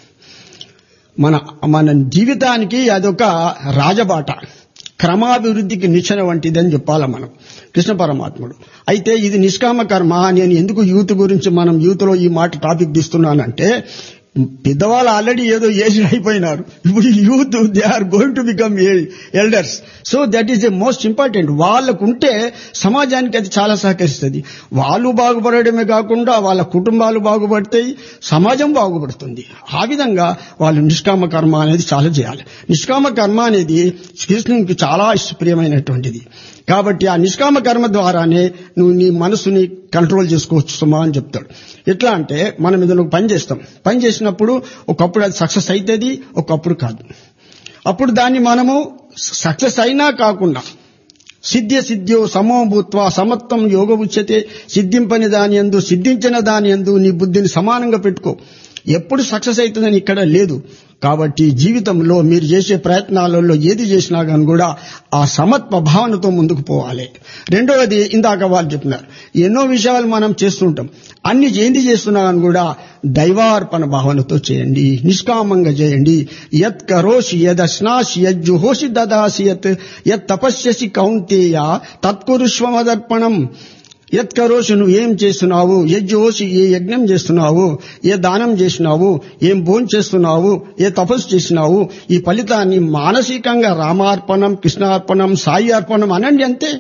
మన మన జీవితానికి అదొక రాజబాట క్రమాభివృద్ధికి నిచ్చెన వంటిదని చెప్పాల మనం కృష్ణ పరమాత్ముడు అయితే ఇది నిష్కామ కర్మ నేను ఎందుకు యూత్ గురించి మనం యూత్ లో ఈ మాట టాపిక్ తీస్తున్నానంటే పెద్దవాళ్ళు ఆల్రెడీ ఏదో ఏజ్ అయిపోయినారు ఇప్పుడు youth they are going to become elders so that is the most important వాళ్ళకుంటే సమాజానికి అది చాలా సహకరిస్తుంది వాళ్ళు బాగుపడడమే కాకుండా వాళ్ళ కుటుంబాలు బాగుపడతాయి సమాజం బాగుపడుతుంది ఆ విధంగా వాళ్ళు నిష్కామ కర్మ అనేది చాలా చేయాలి నిష్కామ కర్మ అనేది శ్రీకృష్ణునికి చాలా ఇష్టప్రియమైనటువంటిది కాబట్టి ఆ నిష్కామ కర్మ ద్వారానే నువ్వు నీ మనసుని కంట్రోల్ చేసుకోవచ్చు సుమా అని చెప్తాడు ఎట్లా అంటే మనం ఏదైనా ఒక పని చేస్తాం పని చేసినప్పుడు ఒకప్పుడు అది సక్సెస్ అవుతుంది ఒకప్పుడు కాదు అప్పుడు దాన్ని మనము సక్సెస్ అయినా కాకుండా సిద్ధ్య సిద్ధ్యో సమోభూత్వ సమత్వం యోగ ఉచ్యతే సిద్ధింపని దాని ఎందు సిద్ధించిన దాని ఎందు నీ బుద్ధిని సమానంగా పెట్టుకో ఎప్పుడు సక్సెస్ అవుతుందని ఇక్కడ లేదు కాబట్టి జీవితంలో మీరు చేసే ప్రయత్నాలలో ఏది చేసినా కానీ కూడా ఆ సమత్వ భావనతో ముందుకు పోవాలి రెండవది ఇందాక వాళ్ళు చెప్పినారు ఎన్నో విషయాలు మనం చేస్తుంటాం అన్ని ఏంది చేస్తున్నా కానీ కూడా దైవార్పణ భావనతో చేయండి నిష్కామంగా చేయండి యత్ కరోషి యదశ్నాసి యజ్జుహోషి దదాసి యత్ యత్ తపస్యసి కౌంతేయ తత్కురుష్వమదర్పణం యత్ కరోషి నువ్వు ఏం చేస్తున్నావు యజ్జోషి ఏ యజ్ఞం చేస్తున్నావు ఏ దానం చేసినావు ఏం భోజనం చేస్తున్నావు ఏ తపస్సు చేసినావు ఈ ఫలితాన్ని మానసికంగా రామార్పణం కృష్ణార్పణం సాయి అర్పణం అనండి అంతే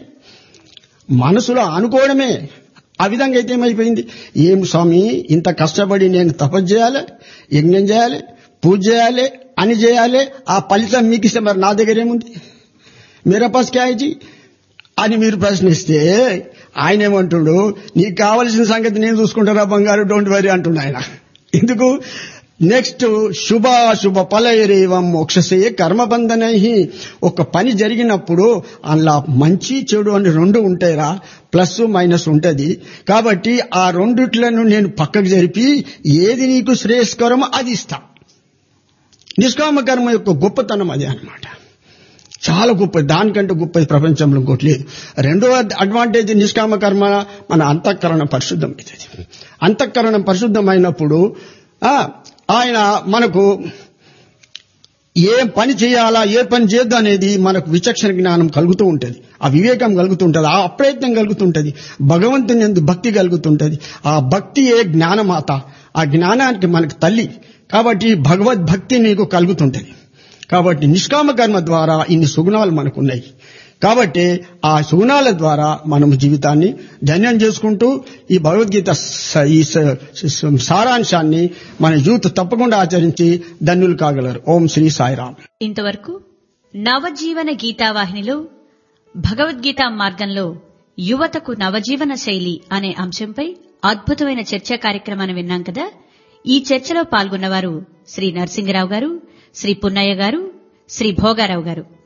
మనసులో అనుకోవడమే ఆ విధంగా అయితే ఏమైపోయింది ఏం స్వామి ఇంత కష్టపడి నేను తపస్సు చేయాలి యజ్ఞం చేయాలి పూజ చేయాలి అని చేయాలి ఆ ఫలితం మీకు ఇస్తే మరి నా దగ్గర ఏముంది మేరా పాస్ క్యా హై జీ అని మీరు ప్రశ్నిస్తే ఆయన ఏమంటుడు నీకు కావలసిన సంగతి నేను చూసుకుంటారా బంగారు డోంట్ వరీ అంటుండు ఆయన ఎందుకు నెక్స్ట్ శుభ శుభ ఫలైరేవం మోక్షసే కర్మబంధనై ఒక పని జరిగినప్పుడు అందులో మంచి చెడు అని రెండు ఉంటాయిరా ప్లస్ మైనస్ ఉంటది కాబట్టి ఆ రెండిట్లను నేను పక్కకు జరిపి ఏది నీకు శ్రేయస్కరమో అది ఇస్తా నిష్కామ కర్మ యొక్క గొప్పతనం అదే అన్నమాట చాలా గొప్ప దానికంటే గొప్పది ప్రపంచంలో ఇంకోటి లేదు రెండవ అడ్వాంటేజ్ నిష్కామ కర్మ మన అంతఃకరణం పరిశుద్ధం అవుతుంది అంతఃకరణం పరిశుద్ధమైనప్పుడు ఆ, ఆయన మనకు ఏ పని చేయాలా ఏ పని చేయొద్దు అనేది మనకు విచక్షణ జ్ఞానం కలుగుతూ ఉంటుంది ఆ వివేకం కలుగుతుంటది ఆ అప్రయత్నం కలుగుతుంటది భగవంతుని ఎందు భక్తి కలుగుతుంటది ఆ భక్తి ఏ జ్ఞానమాత ఆ జ్ఞానానికి మనకు తల్లి కాబట్టి భగవద్భక్తి నీకు కలుగుతుంటది కాబట్టి నిష్కామ కర్మ ద్వారా ఇన్ని సుగుణాలు మనకున్నాయి కాబట్టి ఆ శూనాల ద్వారా మనం జీవితాన్ని ధన్యం చేసుకుంటూ ఈ భగవద్గీత స- ఈ స- స- సారాంశాన్ని మన యూత్ తప్పకుండా ఆచరించి ధన్యులు కాగలరు ఓం శ్రీ సాయిరామ్ ఇంతవరకు నవజీవన గీతావాహినిలో భగవద్గీత మార్గంలో యువతకు నవజీవన శైలి అనే అంశంపై అద్భుతమైన చర్చా కార్యక్రమాన్ని విన్నాం కదా ఈ చర్చలో పాల్గొన్నవారు శ్రీ నరసింగరావు గారు శ్రీ పున్నయ్య గారు శ్రీ భోగారావు గారు